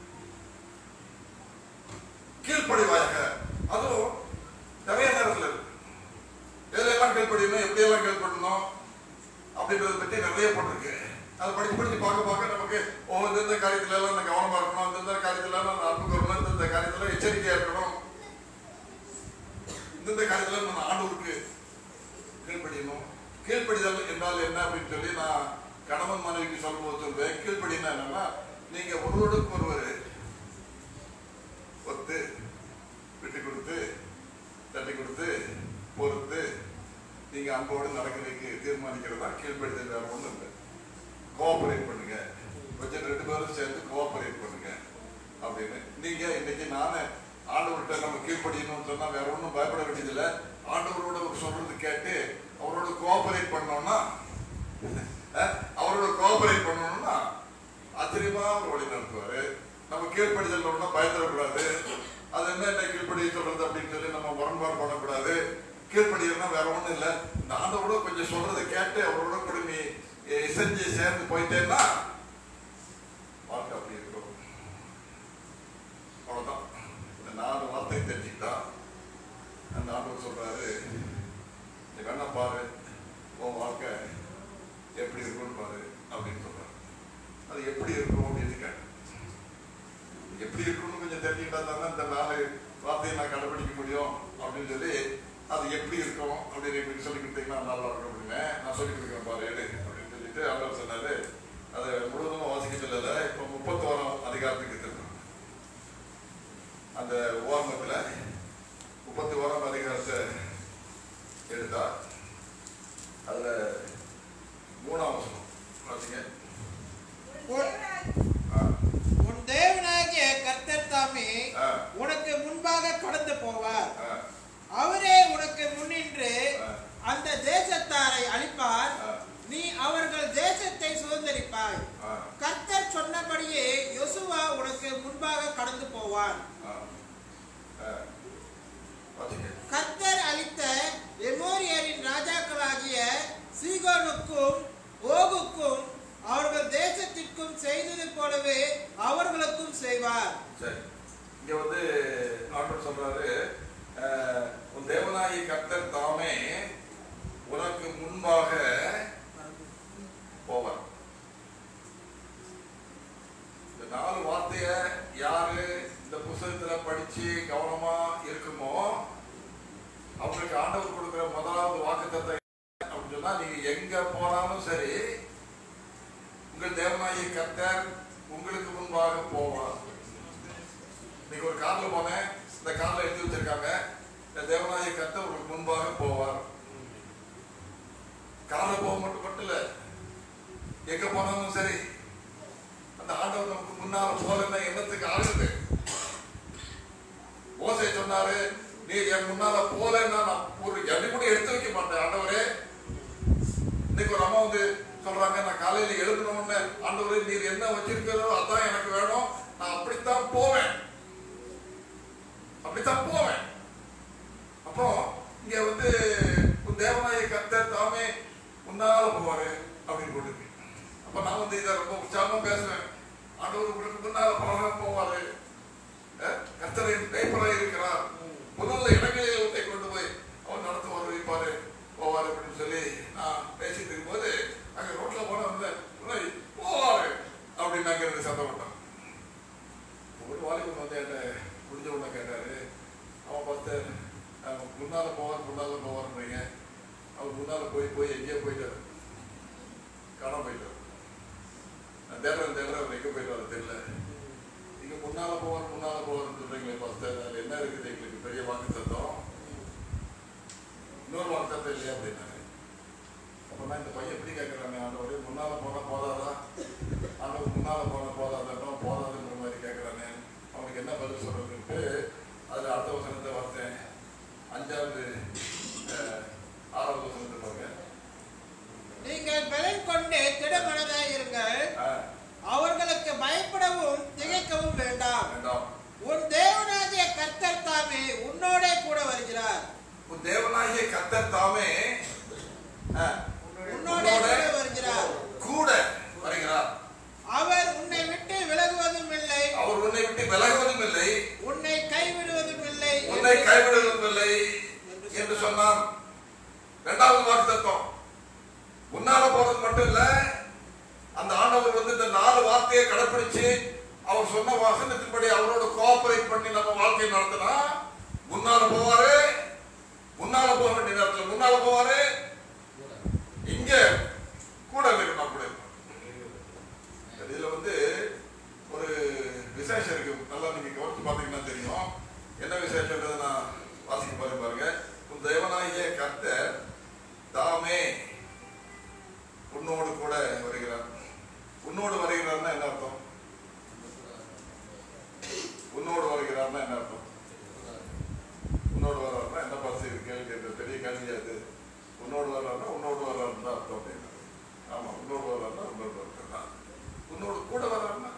கீழ்ப்படிவாயாக அதுவும் நிறைய நேரத்துல இருக்கு எதெல்லாம் கீழ்ப்படியணும் எப்படி எல்லாம் கீழ்ப்படணும் அப்படின்றத பத்தி நிறைய போட்டிருக்கு அதை படிச்சு படிச்சு பார்க்க பார்க்க நமக்கு ஓ இந்தந்த காரியத்துல எல்லாம் நான் கவனமா இருக்கணும் இந்தந்த காரியத்துல எல்லாம் நான் அன்பு கூறணும் இந்தந்த காரியத்துல எச்சரிக்கையா இருக்கணும் இந்தந்த காரியத்துல நான் ஆண்டவருக்கு கீழ்ப்படியணும் கீழ்ப்படிதல் என்றால் என்ன அப்படின்னு சொல்லி நான் கணவன் மனைவிக்கு சொல்லும்போது சொல்வேன் கீழ்ப்படினா என்னன்னா நீங்க ஒருவருக்கு ஒருவர் ஒத்து விட்டு கொடுத்து தட்டி கொடுத்து பொறுத்து நீங்க அன்போடு நடக்கிறதுக்கு தீர்மானிக்கிறதா கீழ்ப்படிதல் வேற ஒண்ணும் இல்லை கோஆபரேட் பண்ணுங்க கொஞ்சம் ரெண்டு பேரும் சேர்ந்து கோஆபரேட் பண்ணுங்க அப்படின்னு நீங்க இன்னைக்கு நானே ஆண்டவர்கிட்ட நம்ம கீழ்ப்படியணும்னு சொன்னா வேற ஒண்ணும் பயப்பட வேண்டியதில்லை ஆண்டவரோட ஒரு சொல்றது கேட்டு அவரோட கோஆபரேட் பண்ணோம்னா அஹ், அவரோட கோஆபரேட் பண்ணணும்னா ஆச்சரியமா அவர் வழி நடத்துவாரு நம்ம கீழ்ப்படிதல் ஒண்ணா பயந்துடக்கூடாது அது என்ன என்ன கீழ்ப்படி சொல்றது அப்படின்னு சொல்லி நம்ம முரண்பாடு பண்ணக்கூடாது கீழ்ப்படியல்னா வேற ஒண்ணும் இல்ல இந்த ஆண்டவரோட கொஞ்சம் சொல்றதை கேட்டு அவரோட கூட நீ eh, செஞ்சு சேர்ந்து போயிட்டேன்னா வாழ்க்கை அப்படி இருக்கும் அவ்வளவுதான் இந்த நாலு வார்த்தை தெரிஞ்சுக்கிட்டா அந்த ஆண்டவர் சொல்றாரு நீ வேணா பாரு உன் வாழ்க்கை எப்படி இருக்கும்னு பாரு அப்படின்னு சொல்றாரு அது எப்படி இருக்கும் அப்படின்னு கேட்டேன் எப்படி இருக்கும்னு கொஞ்சம் தெரிஞ்சுக்கிட்டா தானே இந்த நாலு வார்த்தையை நான் கடைபிடிக்க முடியும் அப்படின்னு சொல்லி அது எப்படி இருக்கும் அப்படின்னு இப்படி சொல்லி கொடுத்தீங்கன்னா நல்லா இருக்கும் அப்படின்னு நான் சொல்லி கொடுக்குறேன் பாரு எடு அப்படின்னு சொல்லிட்டு ஆண்டவர் சொன்னாரு அதை முழுவதும் வாசிக்க சொல்லல இப்போ முப்பத்தோராம் அதிகாரத்துக்கு திரும்ப அந்த ஓரமத்துல முப்பத்தி ஓராம் அதிகாரத்தை எடுத்தா அதுல மூணாம் வசனம் வாசிங்க உன் ஆ, உன் தேவனாகிய கர்த்தர் தாமே ஆ, உனக்கு முன்பாக கடந்து போவார் ஆ, அவரே உனக்கு முன்னின்று ஆ. அந்த தேசத்தாரை அழிப்பார் ஆ. நீ அவர்கள் தேசத்தை சுதந்தரிப்பாய் ஆ, கர்த்தர் சொன்னபடியே யோசுவா உனக்கு முன்பாக கடந்து போவான் ஆ, ஆ. வாசிங்க கர்த்தர் அளித்த எமோரியரின் ராஜாக்களாகிய சீகோனுக்கும் ஓகுக்கும் அவர்கள் தேசத்திற்கும் செய்தது போலவே அவர்களுக்கும் செய்வார் சரி இங்க வந்து ஆண்டவர் சொல்றாரு அஹ், உன் தேவனாகி கர்த்தர் தாமே உனக்கு முன்பாக போவார் இந்த நாலு வார்த்தைய கவனமா இருக்குமோ அவங்களுக்கு ஆண்டவர் கொடுக்கிற முதலாவது வாக்குத்தத்தை அப்படின்னு சொன்னா நீங்க எங்க போனாலும் சரி உங்கள் தேவனாகிய கர்த்தர் உங்களுக்கு முன்பாக போவார் நீங்க ஒரு கார்ல போனேன் இந்த கார்ல எழுதி வச்சிருக்காங்க இந்த தேவனாகிய கர்த்தர் உங்களுக்கு முன்பாக போவார் கார்ல போக மட்டும் மட்டும் இல்ல எங்க போனாலும் சரி அந்த ஆண்டவர் நமக்கு முன்னால போலன்னா என்னத்துக்கு ஆகுது ஓசை சொன்னாரு நீ என் முன்னால போலன்னா நான் ஒரு எண்ணி கூட எடுத்து வைக்க மாட்டேன் ஆண்டவரே இன்னைக்கு ஒரு அம்மா வந்து சொல்றாங்க நான் காலையில எழுதின உடனே ஆண்டவரே நீர் என்ன வச்சிருக்கிறதோ அதான் எனக்கு வேணும் நான் அப்படித்தான் போவேன் அப்படித்தான் போவேன் அப்போ இங்க வந்து உன் தேவனாய கர்த்தர் தாமே முன்னால போவாரு அப்படின்னு போட்டுருக்கு அப்ப நான் வந்து இதை ரொம்ப உற்சாகமா பேசுவேன் ஆண்டவர் உங்களுக்கு முன்னால போக போவாரு அஹ், கர்த்தரின் கைப்பறாக இருக்கிறார் முதல்ல இடங்களில் உன்னை கொண்டு போய் அவர் நடத்துவார் வைப்பாரு போவார் அப்படின்னு சொல்லி நான் பேசிட்டு இருக்கும்போது அங்க ரோட்ல போன வந்து உன்னை போவாரு அப்படின்னு அங்க இருந்து சத்தம் போட்டான் ஒரு வாலிபன் வந்து என்கிட்ட முடிஞ்ச உடனே கேட்டாரு அவன் பார்த்து அஹ், முன்னால போவார் முன்னால போவார்ன்றீங்க அவர் முன்னால போய் போய் எங்கேயோ போயிட்டாரு காணாம போயிட்டாரு நான் தேடுறேன் தேடுறேன் அவர் எங்க போயிட்டாரு தெரியல நீங்க முன்னால போவார் முன்னால போவார்னு சொல்றீங்களே பாஸ்டர் அதுல என்ன இருக்குது எங்களுக்கு பெரிய வாக்கு சத்தம் இன்னொரு வாக்கு சத்தம் இல்லையா அப்படின்னாரு அப்ப நான் இந்த பையன் எப்படி கேட்கறானே ஆண்டவரே முன்னால போனா போதாதா ஆண்டவர் முன்னால போனா போதாதான் போதாதுன்ற மாதிரி கேட்கறானே அவனுக்கு என்ன பதில் சொல்றதுன்ட்டு அதுல அடுத்த வசனத்தை பார்த்தேன் அஞ்சாவது அஹ், ஆறாவது வசனத்தை பாருங்க நீங்கள் பலன் கொண்டு திடமனதாய் இருங்கள் அஹ், அவர்களுக்கு பயப்படவும் திகைக்கவும் வேண்டாம் வேண்டாம் உன் தேவனாகிய கர்த்தர் தாமே உன்னோடே கூட வருகிறார் உன் தேவனாகிய கர்த்தர் தாமே அஹ், உன்னோடே கூட வருகிறார் கூட வருகிறார் அவர் உன்னை விட்டு விலகுவதும் இல்லை அவர் உன்னை விட்டு விலகுவதும் இல்லை உன்னை கைவிடுவதும் இல்லை உன்னை கைவிடுவதும் இல்லை என்று சொன்னான் இரண்டாவது வாக்கு தத்துவம் முன்னால போறது மட்டும் இல்ல அந்த ஆண்டவர் வந்து இந்த நாலு வார்த்தையை கடைப்பிடிச்சு அவர் சொன்ன வசனத்தின்படி அவரோட கோஆபரேட் பண்ணி நம்ம வாழ்க்கையை நடத்தினா முன்னால போவாரு முன்னால போக வேண்டிய நேரத்துல முன்னால போவாரு இங்க கூட இருக்கணும் கூட இருக்கணும் இதுல வந்து ஒரு விசேஷம் இருக்கு நல்லா நீங்க கவனிச்சு பாத்தீங்கன்னா தெரியும் என்ன விசேஷம்ன்றதை நான் வாசிக்க பாருங்க பாருங்க உன் தேவனாகிய கர்த்தர் தாமே உன்னோடு கூட வருகிறார் உன்னோடு வருகிறார்னா என்ன அர்த்தம் உன்னோடு வருகிறார்னா என்ன அர்த்தம் உன்னோடு வர்றாருன்னா என்ன பரிசு இது கேள்வி கேட்கறது பெரிய கேள்வியா இது உன்னோடு வர்றாருன்னா உன்னோடு வர்றாருன்னு தான் அர்த்தம் அப்படின்னு ஆமா உன்னோடு வர்றாருன்னா உன்னோடு வர்றாருன்னா உன்னோடு கூட வர்றாருன்னா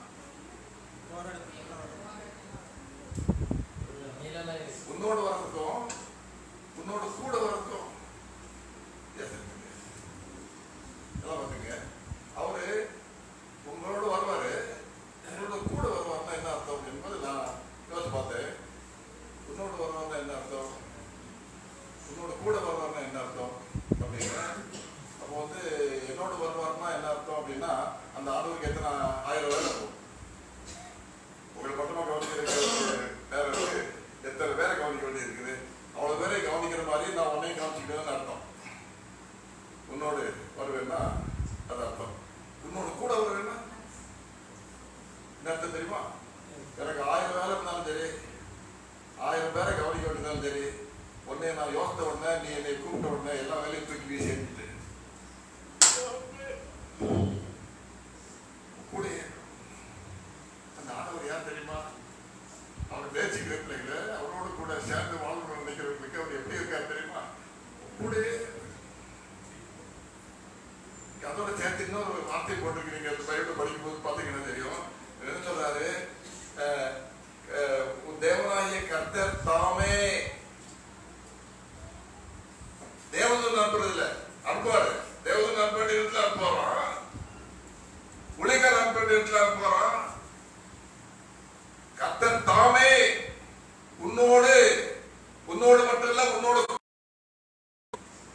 உன்னோடு வர்றதுக்கும் உன்னோடு கூட வர்றதுக்கும் வித்தியாசம் இருக்குங்க. எல்லாம் பார்த்துங்க அவரு உங்களோட வருவாரு உங்களோட கூட வருவாருன்னா என்ன அர்த்தம் என்பது நான் யோசிச்சு பார்த்தேன் உன்னோடு வருவாருன்னா என்ன அர்த்தம் உன்னோட கூட வருவாருன்னா என்ன அர்த்தம் அப்படின்னா அப்போ வந்து என்னோட வருவாருன்னா என்ன அர்த்தம் அப்படின்னா அந்த ஆண்டவருக்கு எத்தனை ஆயிரம் வேலை இருக்கும் உங்களை மட்டுமா கவனிக்கிற வேற இருக்கு எத்தனை பேரை கவனிக்க வேண்டி இருக்குது அவ்வளவு பேரை கவனிக்கிற மாதிரி நான் உன்னையும் கவனிச்சுக்கிட்டேன்னு அர்த்தம் உன்னோடு வருவேன்னா அது அர்த்தம் உன்னோடு கூட வருவேன்னா என்ன அர்த்தம் தெரியுமா எனக்கு ஆயிரம் வேலை இருந்தாலும் சரி ஆயிரம் பேரை கவனிக்க வேண்டியதாலும் சரி உன்னை நான் யோசித்த உடனே நீ என்னை கூப்பிட்ட உடனே எல்லா வேலையும் தூக்கி வீசி எறிஞ்சிட்டு கூட அந்த ஆண்டவர் யார் தெரியுமா அவர் நேசிக்கிற பிள்ளைகளை அவரோட கூட சேர்ந்து வாழணும்னு நினைக்கிறவங்களுக்கு அவர் எப்படி இருக்கார் தெரியுமா கூட அதோட சேர்த்து இன்னொரு வார்த்தை போட்டிருக்கிறீங்க அந்த பைபிள் படிக்கும்போது பார்த்தீங்கன்னா தெரியும் என்ன சொல்றாரு அஹ், அஹ், உன் தேவனாகிய கர்த்தர் தாமே தேவதூன் அனுப்புறது இல்ல அனுப்புவாரு தேவதூன் அனுப்ப வேண்டிய இடத்துல அனுப்புவாராம் உலகர் அனுப்ப வேண்டிய இடத்துல அனுப்புவாராம் கர்த்தர் தாமே உன்னோடு உன்னோடு மட்டும் இல்ல உன்னோடு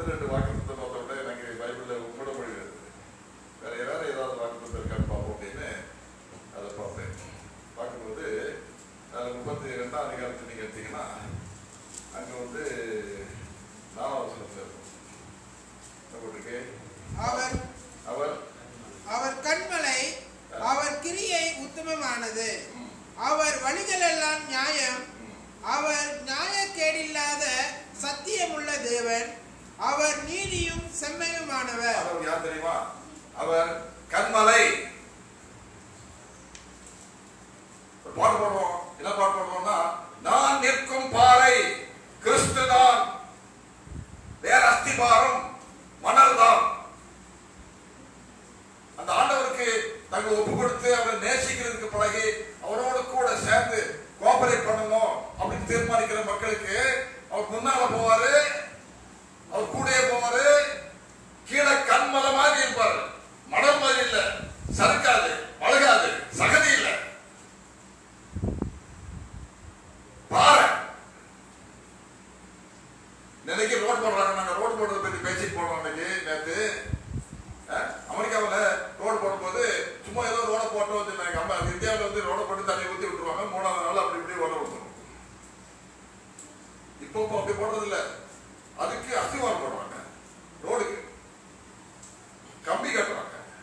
ஒன்று ரெண்டு வாக்குத்தத்தை பார்த்த உடனே எனக்கு பைபிளில் உங்களோட மொழி வருது வேற வேற ஏதாவது வாக்குத்தத்தை இருக்கான்னு பார்ப்போம் அப்படின்னு அதை பார்த்தேன் பார்க்கும்போது அதில் முப்பத்தி ரெண்டாம் அதிகாரத்தை நீங்கள் எடுத்தீங்கன்னா அங்கே வந்து நாலாவது வசனத்தில் இருக்கும் என்ன போட்டிருக்கு அவர் அவர் அவர் கண்மலை அவர் கிரியை உத்தமமானது ம், அவர் வழிகளெல்லாம் நியாயம் ம், அவர் நியாயக்கேடில்லாத சத்தியமுள்ள தேவன் அவர் நீதியும் செம்மையுமானவர் அவர் யார் தெரியுமா அவர் கண்மலை ஒரு பாட்டு பாடுவோம் என்ன பாட்டு பாடுவோம்னா நான் நிற்கும் பாறை கிறிஸ்து தான் வேற அஸ்திபாரம் மணல் தான் அந்த ஆண்டவருக்கு தங்க ஒப்பு கொடுத்து அவரை நேசிக்கிறதுக்கு பழகி அவரோட கூட சேர்ந்து கோஆபரேட் பண்ணணும் அப்படின்னு தீர்மானிக்கிற மக்களுக்கு அவர் முன்னால போவாரு அவர் கூடயே போவாரு கீழே கண்மலை மாதிரி இருப்பாரு மணல் மாதிரி இல்ல சறுக்காது பழகாது சகதி இல்ல பாறை நினைக்கு ரோட் போடுறாங்க நாங்க ரோட் போடுறத பத்தி பேசிட்டு போனோம் அன்னைக்கு நேத்து அஹ், அமெரிக்காவுல ரோடு போடும்போது சும்மா ஏதோ ரோட போட்டோம் வச்சுருந்தாங்க அம்மா இந்தியாவில் வந்து ரோட போட்டு தண்ணி ஊற்றி விட்டுருவாங்க மூணாவது நாள் அப்படி இப்படி ஓட விட்டுருவோம் இப்போ இப்போ அப்படி போடுறது இல்ல அதுக்கு அஸ்திவாரம் போடுறாங்க ரோடுக்கு கம்பி கட்டுறாங்க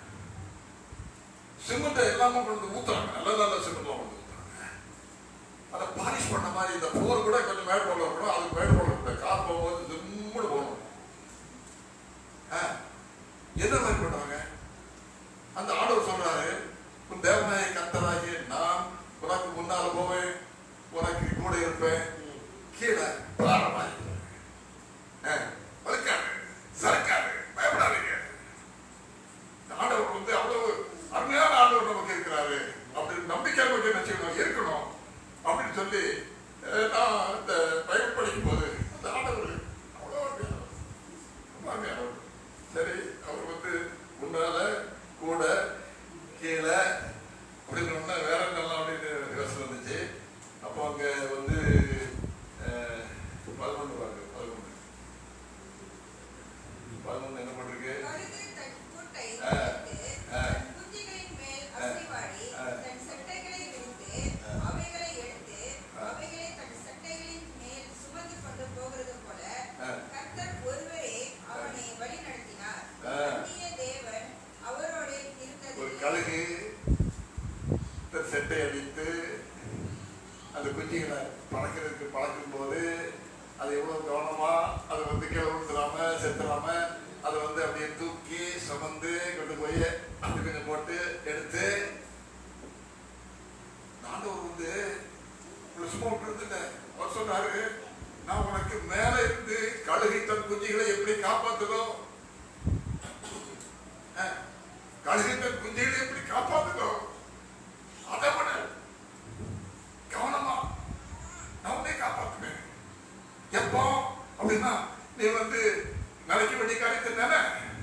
சிமெண்ட் எல்லாமே கொண்டு வந்து ஊத்துறாங்க நல்ல நல்ல சிமெண்ட் கொண்டு வந்து ஊத்துறாங்க அதை பாலிஷ் பண்ண மாதிரி இந்த போர் கூட கொஞ்சம் மேடு போல இருக்கணும் அதுக்கு மேடு போல இருக்கணும் கார் போகும்போது ஜிம்முடு போகணும் ஆ, என்ன மாதிரி பண்ணுவாங்க அந்த ஆண்டவர் சொல்றாரு உன் தேவனாய கத்தராகிய நான் உனக்கு முன்னால போவேன் உனக்கு கூட இருப்பேன் கீழே பாரமாக வலுக்காது சறுக்காது பயப்படாதீங்க இந்த ஆண்டவர் வந்து அவ்வளவு அருமையான ஆண்டவர் நமக்கு இருக்கிறாரு அப்படின்னு நம்பிக்கை நமக்கு என்ன செய்யணும் இருக்கணும் அப்படின்னு சொல்லி அஹ், நான் இந்த பைபிள் படிக்கும் போது அந்த ஆண்டவர் அவ்வளோ அருமையானவர். ரொம்ப அருமையானவர். சரி அவர் வந்து முன்னால கூட கீழே அப்படின்னு ஒண்ணு வேற என்னெல்லாம் அப்படின்னு யோசனை வந்துச்சு அப்போ அங்க வந்து அஹ், பதினொன்று வாங்க பதினொன்று பதினொன்று என்ன பண்ணிருக்கு கழுகு தன் கூட்டை ஆ, விரித்து, ஆ. தன் குஞ்சுகளின் மேல் அசைவாடி, ஆ. தன் சட்டைகளை விரித்து, ஆ. அவைகளை எடுத்து, ஆ. அவைகளை தன் சட்டைகளின் மேல் சுமந்து கொண்டு போகிறது போல, ஆ. கர்த்தர் ஒருவரே அவனை வழிநடத்தினார். ஆ. அந்நிய தேவன் அவரோடே ஒரு இருந்ததில்லை. கழுகு தன் செட்டை அடித்து அந்த குஞ்சுகளை பறக்கிறதுக்கு பழக்கும் போது அது எவ்வளவு கவனமா அதை வந்து கீழே விழுந்துடாம செத்துடாம அதை வந்து அப்படியே தூக்கி சுமந்து கொண்டு போய் அப்படி கொஞ்சம் போட்டு எடுத்து ஆண்டவர் வந்து உங்களை சும்மா விட்டுருந்துட்ட அவர் சொன்னாரு நான் உனக்கு மேல இருந்து கழுகை தன் குஞ்சுகளை எப்படி காப்பாத்துதோ அஹ், கழுகை தன் குஞ்சுகளை எப்படி காப்பாத்துதோ அதை விட கவனமா நான் உன்னை காப்பாத்துவேன் எப்போ அப்படின்னா நீ வந்து நாளைக்கு வேண்டிய காரியத்தை தானே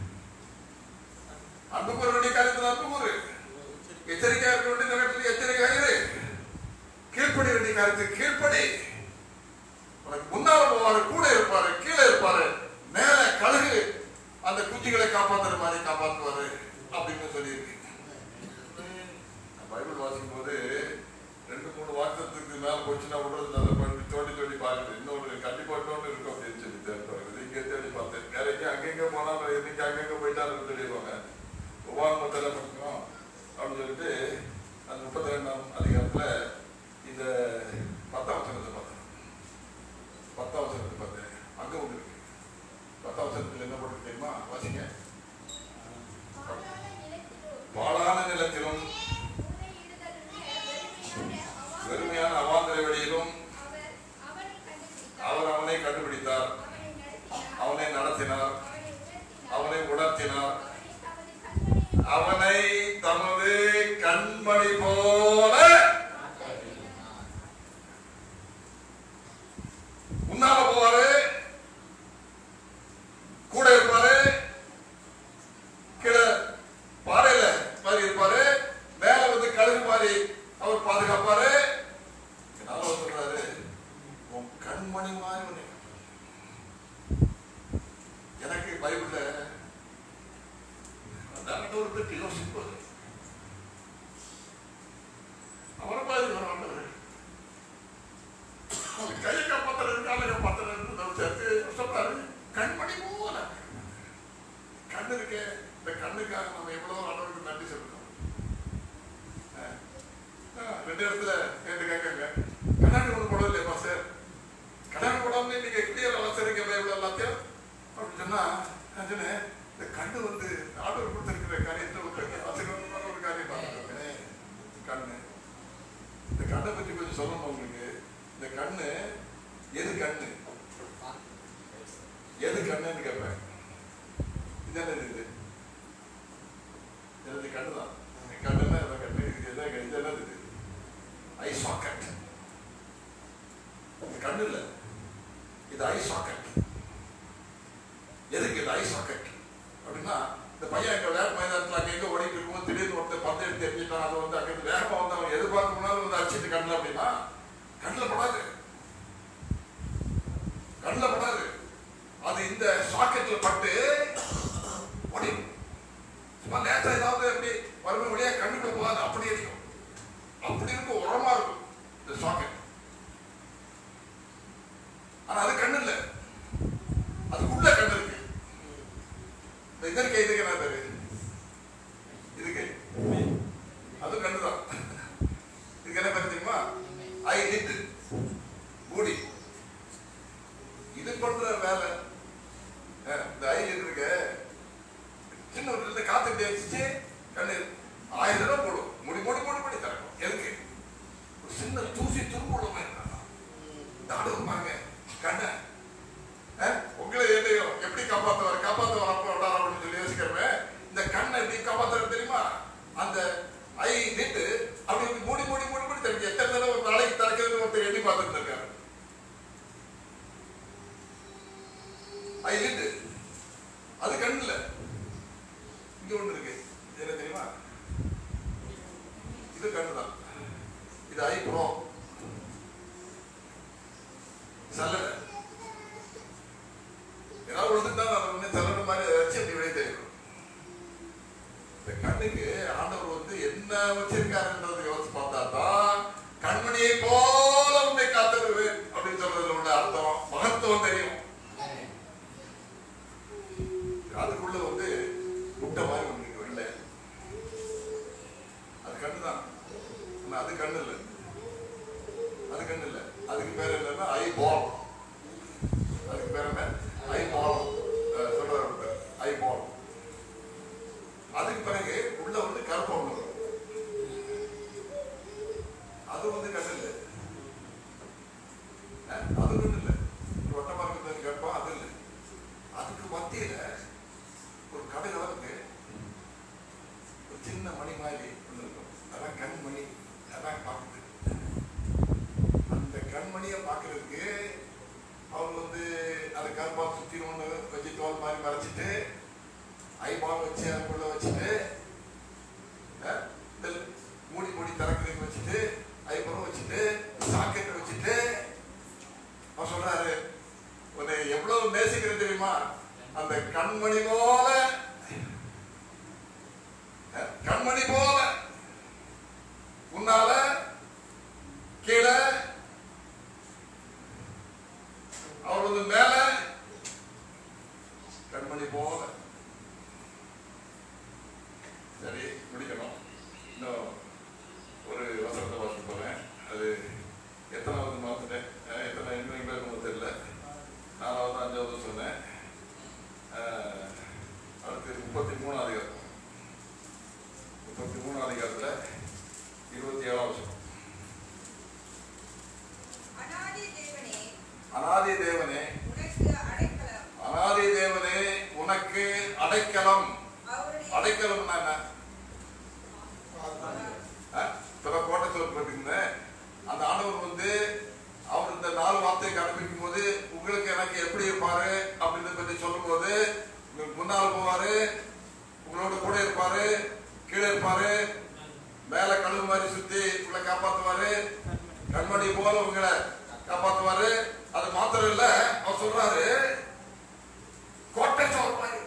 அன்பு கூற வேண்டிய காரியத்தில் அன்பு கூறு எச்சரிக்கையா இருக்க வேண்டிய நேரத்தில் எச்சரிக்கையா இரு கீழ்ப்படி வேண்டிய காரியத்துக்கு கீழ்ப்படி உனக்கு முன்னால போவாரு கூட இருப்பாரு கீழே இருப்பாரு மேல கழுகு அந்த குஞ்சுகளை காப்பாத்துற மாதிரி காப்பாத்துவாரு அப்படின்னு சொல்லியிருக்கு நான் பைபிள் வாசிக்கும் போது ரெண்டு மூணு வாசத்துக்கு மேல போச்சுன்னா விடுறது அதை பண்ணி தோண்டி தோண்டி பார்க்குது இன்னொரு கண்டிப்பா இன்னொன்று இருக்கும் அப்படின்னு சொல்லி தேர்ப்பாங்க இங்கே தேடி பார்த்தேன் வேற எங்கேயும் அங்கங்க போனாலும் இன்னைக்கு அங்கங்க போயிட்டாலும் சொல்லிடுவாங்க உபாகமத்தில் படிக்கணும் அப்படின்னு சொல்லிட்டு அந்த முப்பத்தி ரெண்டாம் அதிகாரத்துல இந்த பத்தாம் வசனத்தை பார்த்தேன் பத்தாம் வசனத்தை பார்த்தேன் அங்க ஒன்று இருக்கு பத்தாம் வசனத்தில் என்ன போட்டு தெரியுமா வாசிங்க பாழான நிலத்திலும் வெறுமையான அவாந்தர வெளியிலும் அவர் அவனை கண்டுபிடித்தார் அவனை நடத்தினார் அவனை உணர்த்தினார் அவனை தமது கண்மணி போல முன்னால போவாரு கூட இருப்பாரு கீழே பாறையில மாதிரி இருப்பாரு மேல வந்து கழுகு மாதிரி அவர் பாதுகாப்பாரு என்னால சொல்றாரு உன் கண்மணி மாதிரி உன்னை காப்பாத்துவேன். எனக்கு பைபிள்ல அதான் ஒரு பெட்டி யோசிப்பது அவரை மாதிரி ஒரு ஆண்டவர் அவன் கையை காப்பாத்துறது காலை காப்பாத்துறது சேர்த்து சொல்றாரு கண்மணி போல கண்ணு இருக்க இந்த கண்ணுக்காக நம்ம எவ்வளவு ஆண்டவருக்கு நன்றி சொல்லணும் அஹ், அஹ், ரெண்டு இடத்துல கேட்டு கேட்காங்க கண்ணாடி ஒண்ணு போடவே இல்லையா சார் கண்ணாடி போடாம நீங்க கிளியர் வளர்த்துறீங்க பைபிள் எல்லாத்தையும் அப்படின்னு சொன்னா நான் சொன்னேன் இந்த கண்ணு வந்து ஆண்டவர் கொடுத்திருக்கிற காரியத்தை ஒரு வசனமான ஒரு காரியம் பார்த்துருக்கேன் கண்ணு இந்த கண்ணை பற்றி கொஞ்சம் சொல்லணும் உங்களுக்கு இந்த கண்ணு எது கண்ணு எது கண்ணுன்னு கேட்பேன் இது என்னது இது எனது கண்ணு தான் கண்ணுன்னா இதான் கண்ணு இது என்ன இது என்னது இது ஐ சாக்கெட் இது கண்ணு இல்லை இது ஐ சாக்கெட் எதுக்கு இது ஐ சாக்கெட் அப்படின்னா இந்த பையன் எங்க வேற மைதானத்தில் அங்க எங்க ஓடிட்டு இருக்கும்போது திடீர்னு ஒருத்தர் பந்து எடுத்து எரிஞ்சிட்டான் அதை வந்து அங்கிருந்து வேகமா வந்து அவன் எதிர்பார்க்க முன்னாலும் வந்து அடிச்சிட்டு கண்ணில் அப்படின்னா கண்ணில் படாது கண்ணில் படாது அது இந்த சாக்கெட்ல பட்டு ஓடிடும் சும்மா லேசா ஏதாவது அப்படி வறுமை வழியா கண்ணுக்குள்ள போகாது அப்படி இருக்கும் அப்படி இருக்கும் உரமா இருக்கும் இந்த சாக்கெட் ஆனா அது கண்ணு இல்ல அதுக்குள்ள கண்ணு இருக்கு இந்த இதற்கு இதுக்கு என்ன பேரு இதுக்கு அது கண்ணுதான் இதுக்கு என்ன பேரு தெரியுமா ஐ லிட் மூடி இது பண்ற வேலை அஹ், இந்த ஐ லிட் இருக்கு சின்ன ஒரு இடத்துல காத்து இப்படி வச்சுட்டு கண்ணு ஆயிரம் தடவை போடும் முடி முடி முடி முடி திறக்கும் எதுக்கு ஒரு சின்ன தூசி துரும்புள்ளவங்க தாடுவாங்க கண்ண உங்களை என்னையும் எப்படி காப்பாத்துவார் காப்பாத்துவார் அப்ப வந்தார் அப்படின்னு சொல்லி யோசிக்கிறவன் இந்த கண்ணை எப்படி காப்பாத்துறது தெரியுமா அந்த ஐ நிட்டு அப்படி இப்படி மூடி மூடி மூடி மூடி தெரிஞ்சு எத்தனை தடவை ஒரு நாளைக்கு திறக்கிறது ஒருத்தர் எண்ணி பார்த்துட்டு இருக்காரு ஐ நிட்டு அது கண்ணு இல்ல இங்க ஒண்ணு இருக்கு இது என்ன தெரியுமா இது கண்ணு தான் இது ஐ ப்ரோ சல்லடை ஏதாவது விழுந்துட்டா அதை வந்து சல்லடை மாதிரி அதை வச்சு அப்படி வெளியே தெரியும் இந்த கண்ணுக்கு ஆண்டவர் வந்து என்ன வச்சிருக்காருன்றதை யோசிச்சு பார்த்தா தான் கண்மணியை போல உன்னை காத்துருவேன் அப்படின்னு சொல்றதுல உள்ள அர்த்தம் மகத்துவம் தெரியும் அதுக்குள்ள வந்து முட்டை மாதிரி ஒண்ணு இருக்கு வெளில அது கண்ணு தான் ஆனா அது கண்ணு இல்லை அது கண்ணு இல்லை அதுக்கு பேர் என்னன்னா ஐ பால் அதுக்கு பேர் என்ன ஐ பால் சொல்றாரு ஐ பால் அதுக்கு பிறகு உள்ள வந்து கருப்பம் ஒண்ணு வரும். அது வந்து கண்ணு இல்லை அஹ், அது கண்ணு இல்லை ஒரு வட்டமா இருக்கிறது கேட்போம் அது இல்லை அதுக்கு மத்தியில ஒரு கடை அளவுக்கு ஒரு சின்ன மணி மாதிரி ஒண்ணு இருக்கும் அதான் கண்மணி அதான் பார்க்குது அந்த கண்மணியை பார்க்கறதுக்கு அவங்க வந்து அதை கருப்பா சுத்தி ஒண்ணு வச்சு தோல் மாதிரி மறைச்சிட்டு ஐபால் வச்சு அதுக்குள்ள வச்சுட்டு அஹ், இந்த மூடி மூடி திறக்கிறதுக்கு வச்சுட்டு ஐபரம் வச்சுட்டு சாக்கெட் வச்சுட்டு அவர் சொல்றாரு உன்னை எவ்வளவு நேசிக்கிறேன் தெரியுமா அந்த கண்மணி போல அஹ், கண்மணி போல உன்னால கீழே அவர் வந்து மேல கண்மணி போல சரி முடிக்கணும் இன்னும் ஒரு வசனத்தை வாசிக்க போறேன் அது எத்தனாவது மறந்துட்டேன் அஹ் எத்தனை இன்னும் பேருக்கு தெரியல நாலாவது அஞ்சாவது சொன்னேன் அஹ் அடுத்து முப்பத்தி மூணாவது அதிகாரம் முப்பத்தி மூணாவது அதிகாரத்துல இருபத்தி ஏழாவது வசனம் அநாதி தேவனே அனாதி தேவனே உனக்கு அடைக்கலம் அனாதி தேவனே உனக்கு அடைக்கலம் அவருடைய அடைக்கலம்னா என்ன அஹ், இப்பதான் கோட்டை சோறு போட்டுருந்தேன் அந்த ஆண்டவர் வந்து அவர் இந்த நாலு வார்த்தையை கடைபிடிக்கும் போது உங்களுக்கு எனக்கு எப்படி இருப்பாரு அப்படின்னு பத்தி சொல்லும் போது உங்களுக்கு முன்னால் போவாரு உங்களோட கூட இருப்பாரு கீழே இருப்பாரு மேல கழுவு மாதிரி சுத்தி உங்களை காப்பாத்துவாரு கண்மணி போல உங்களை காப்பாத்துவாரு அது மாத்திரம் இல்ல அவர் சொல்றாரு கோட்டை சோறு மாதிரி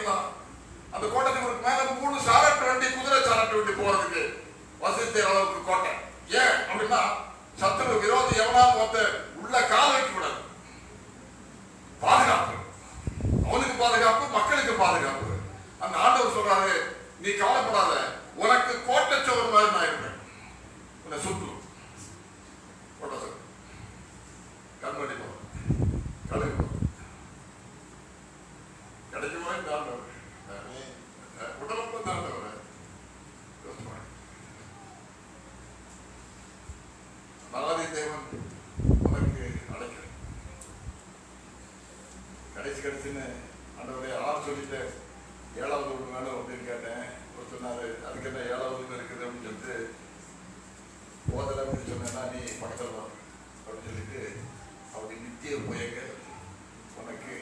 பண்ணிக்கலாம் அந்த கோட்டை சுவருக்கு மேல மூணு சாரட்டு வண்டி குதிரை சாரட்டு வண்டி போறதுக்கு வசதி செய்யற அளவுக்கு கோட்டை ஏன் அப்படின்னா சத்துரு விரோதி எவனாலும் வந்து உள்ள கால் வைக்க கூடாது பாதுகாப்பு அவனுக்கு பாதுகாப்பு மக்களுக்கு பாதுகாப்பு அந்த ஆண்டவர் சொல்றாரு நீ கவலைப்படாத உனக்கு கோட்டை சுவர் மாதிரி நான் இருப்பேன் உன்னை சுற்றும் கோட்டை சுவர் கண்மணி போதும் கழுகு போதும் கிடைக்குமா இந்த ஆண்டவர் உடலுக்கு இந்த ஆண்டவர் யோசிச்சு பாருங்க. நாதி தேவன் உனக்கு அடைக்கிறேன் கடைசி கடைசின்னு ஆண்டவரே ஆறு சொல்லிட்டு ஏழாவது ஒன்று வேணும் அப்படின்னு கேட்டேன் அவர் சொன்னாரு அதுக்கு என்ன ஏழாவது ஒன்று இருக்குது அப்படின்னு சொல்லிட்டு போதலை அப்படின்னு சொன்னேன்னா நீ பக்கத்தில் வா அப்படின்னு சொல்லிட்டு அவருடைய நித்திய புயங்க உனக்கு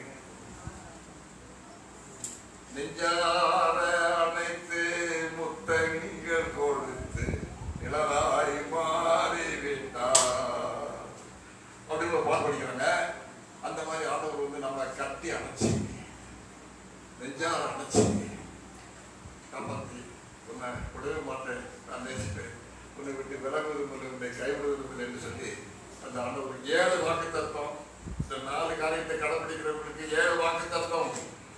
நெஞ்சார அனைத்து முத்தங்கள் கொடுத்து நிழலாய் மாறிவிட்டார் அப்படின்னு ஒரு பாட்டு படிக்கிறாங்க அந்த மாதிரி ஆண்டவர் வந்து நம்மளை கட்டி அணைச்சி நெஞ்சார அணைச்சி காப்பாற்றி உன்னை விடவே மாட்டேன் நான் நேசிப்பேன் உன்னை விட்டு விலகுவதும் இல்லை உன்னை கைவிடுவதும் இல்லை என்று சொல்லி அந்த ஆண்டவர் ஏழு வாக்கு தத்துவம் இந்த நாலு காரியத்தை கடைபிடிக்கிறவங்களுக்கு ஏழு வாக்கு தத்துவம்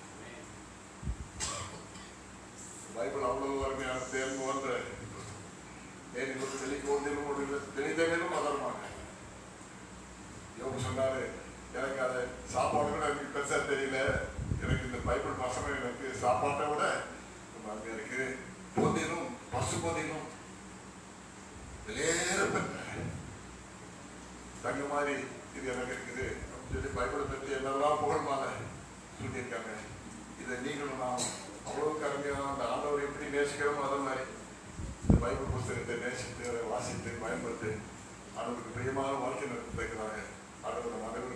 பைபிள் அவ்வளவு அருமையான தேர்வு ஒன்று தேனில் தெளிக்கு ஒன்றிலும் ஒன்றில் தெளிதனிலும் அதரமாக யோகு சொன்னாரு எனக்கு அது சாப்பாடு கூட எனக்கு பெருசா தெரியல எனக்கு இந்த பைபிள் வசனம் எனக்கு சாப்பாட்டை விட ரொம்ப அருமையா இருக்கு பொதினும் பசு பொதினும் வெளியேற பெற்ற தங்க மாதிரி இது எனக்கு இருக்குது அப்படின்னு சொல்லி பைபிளை பற்றி என்னெல்லாம் புகழ்மான சொல்லியிருக்காங்க இதை நீங்களும் நான் அவ்வளவு அருமையாக அந்த ஆண்டவர் எப்படி நேசிக்கிறோமோ அதே மாதிரி இந்த பைபிள் புஸ்தகத்தை நேசித்து அதை வாசித்து பயன்படுத்தி ஆண்டவருக்கு பிரியமான வாழ்க்கை நடத்திருக்கிறாங்க ஆண்டவர் நம்ம அனைவருக்கும்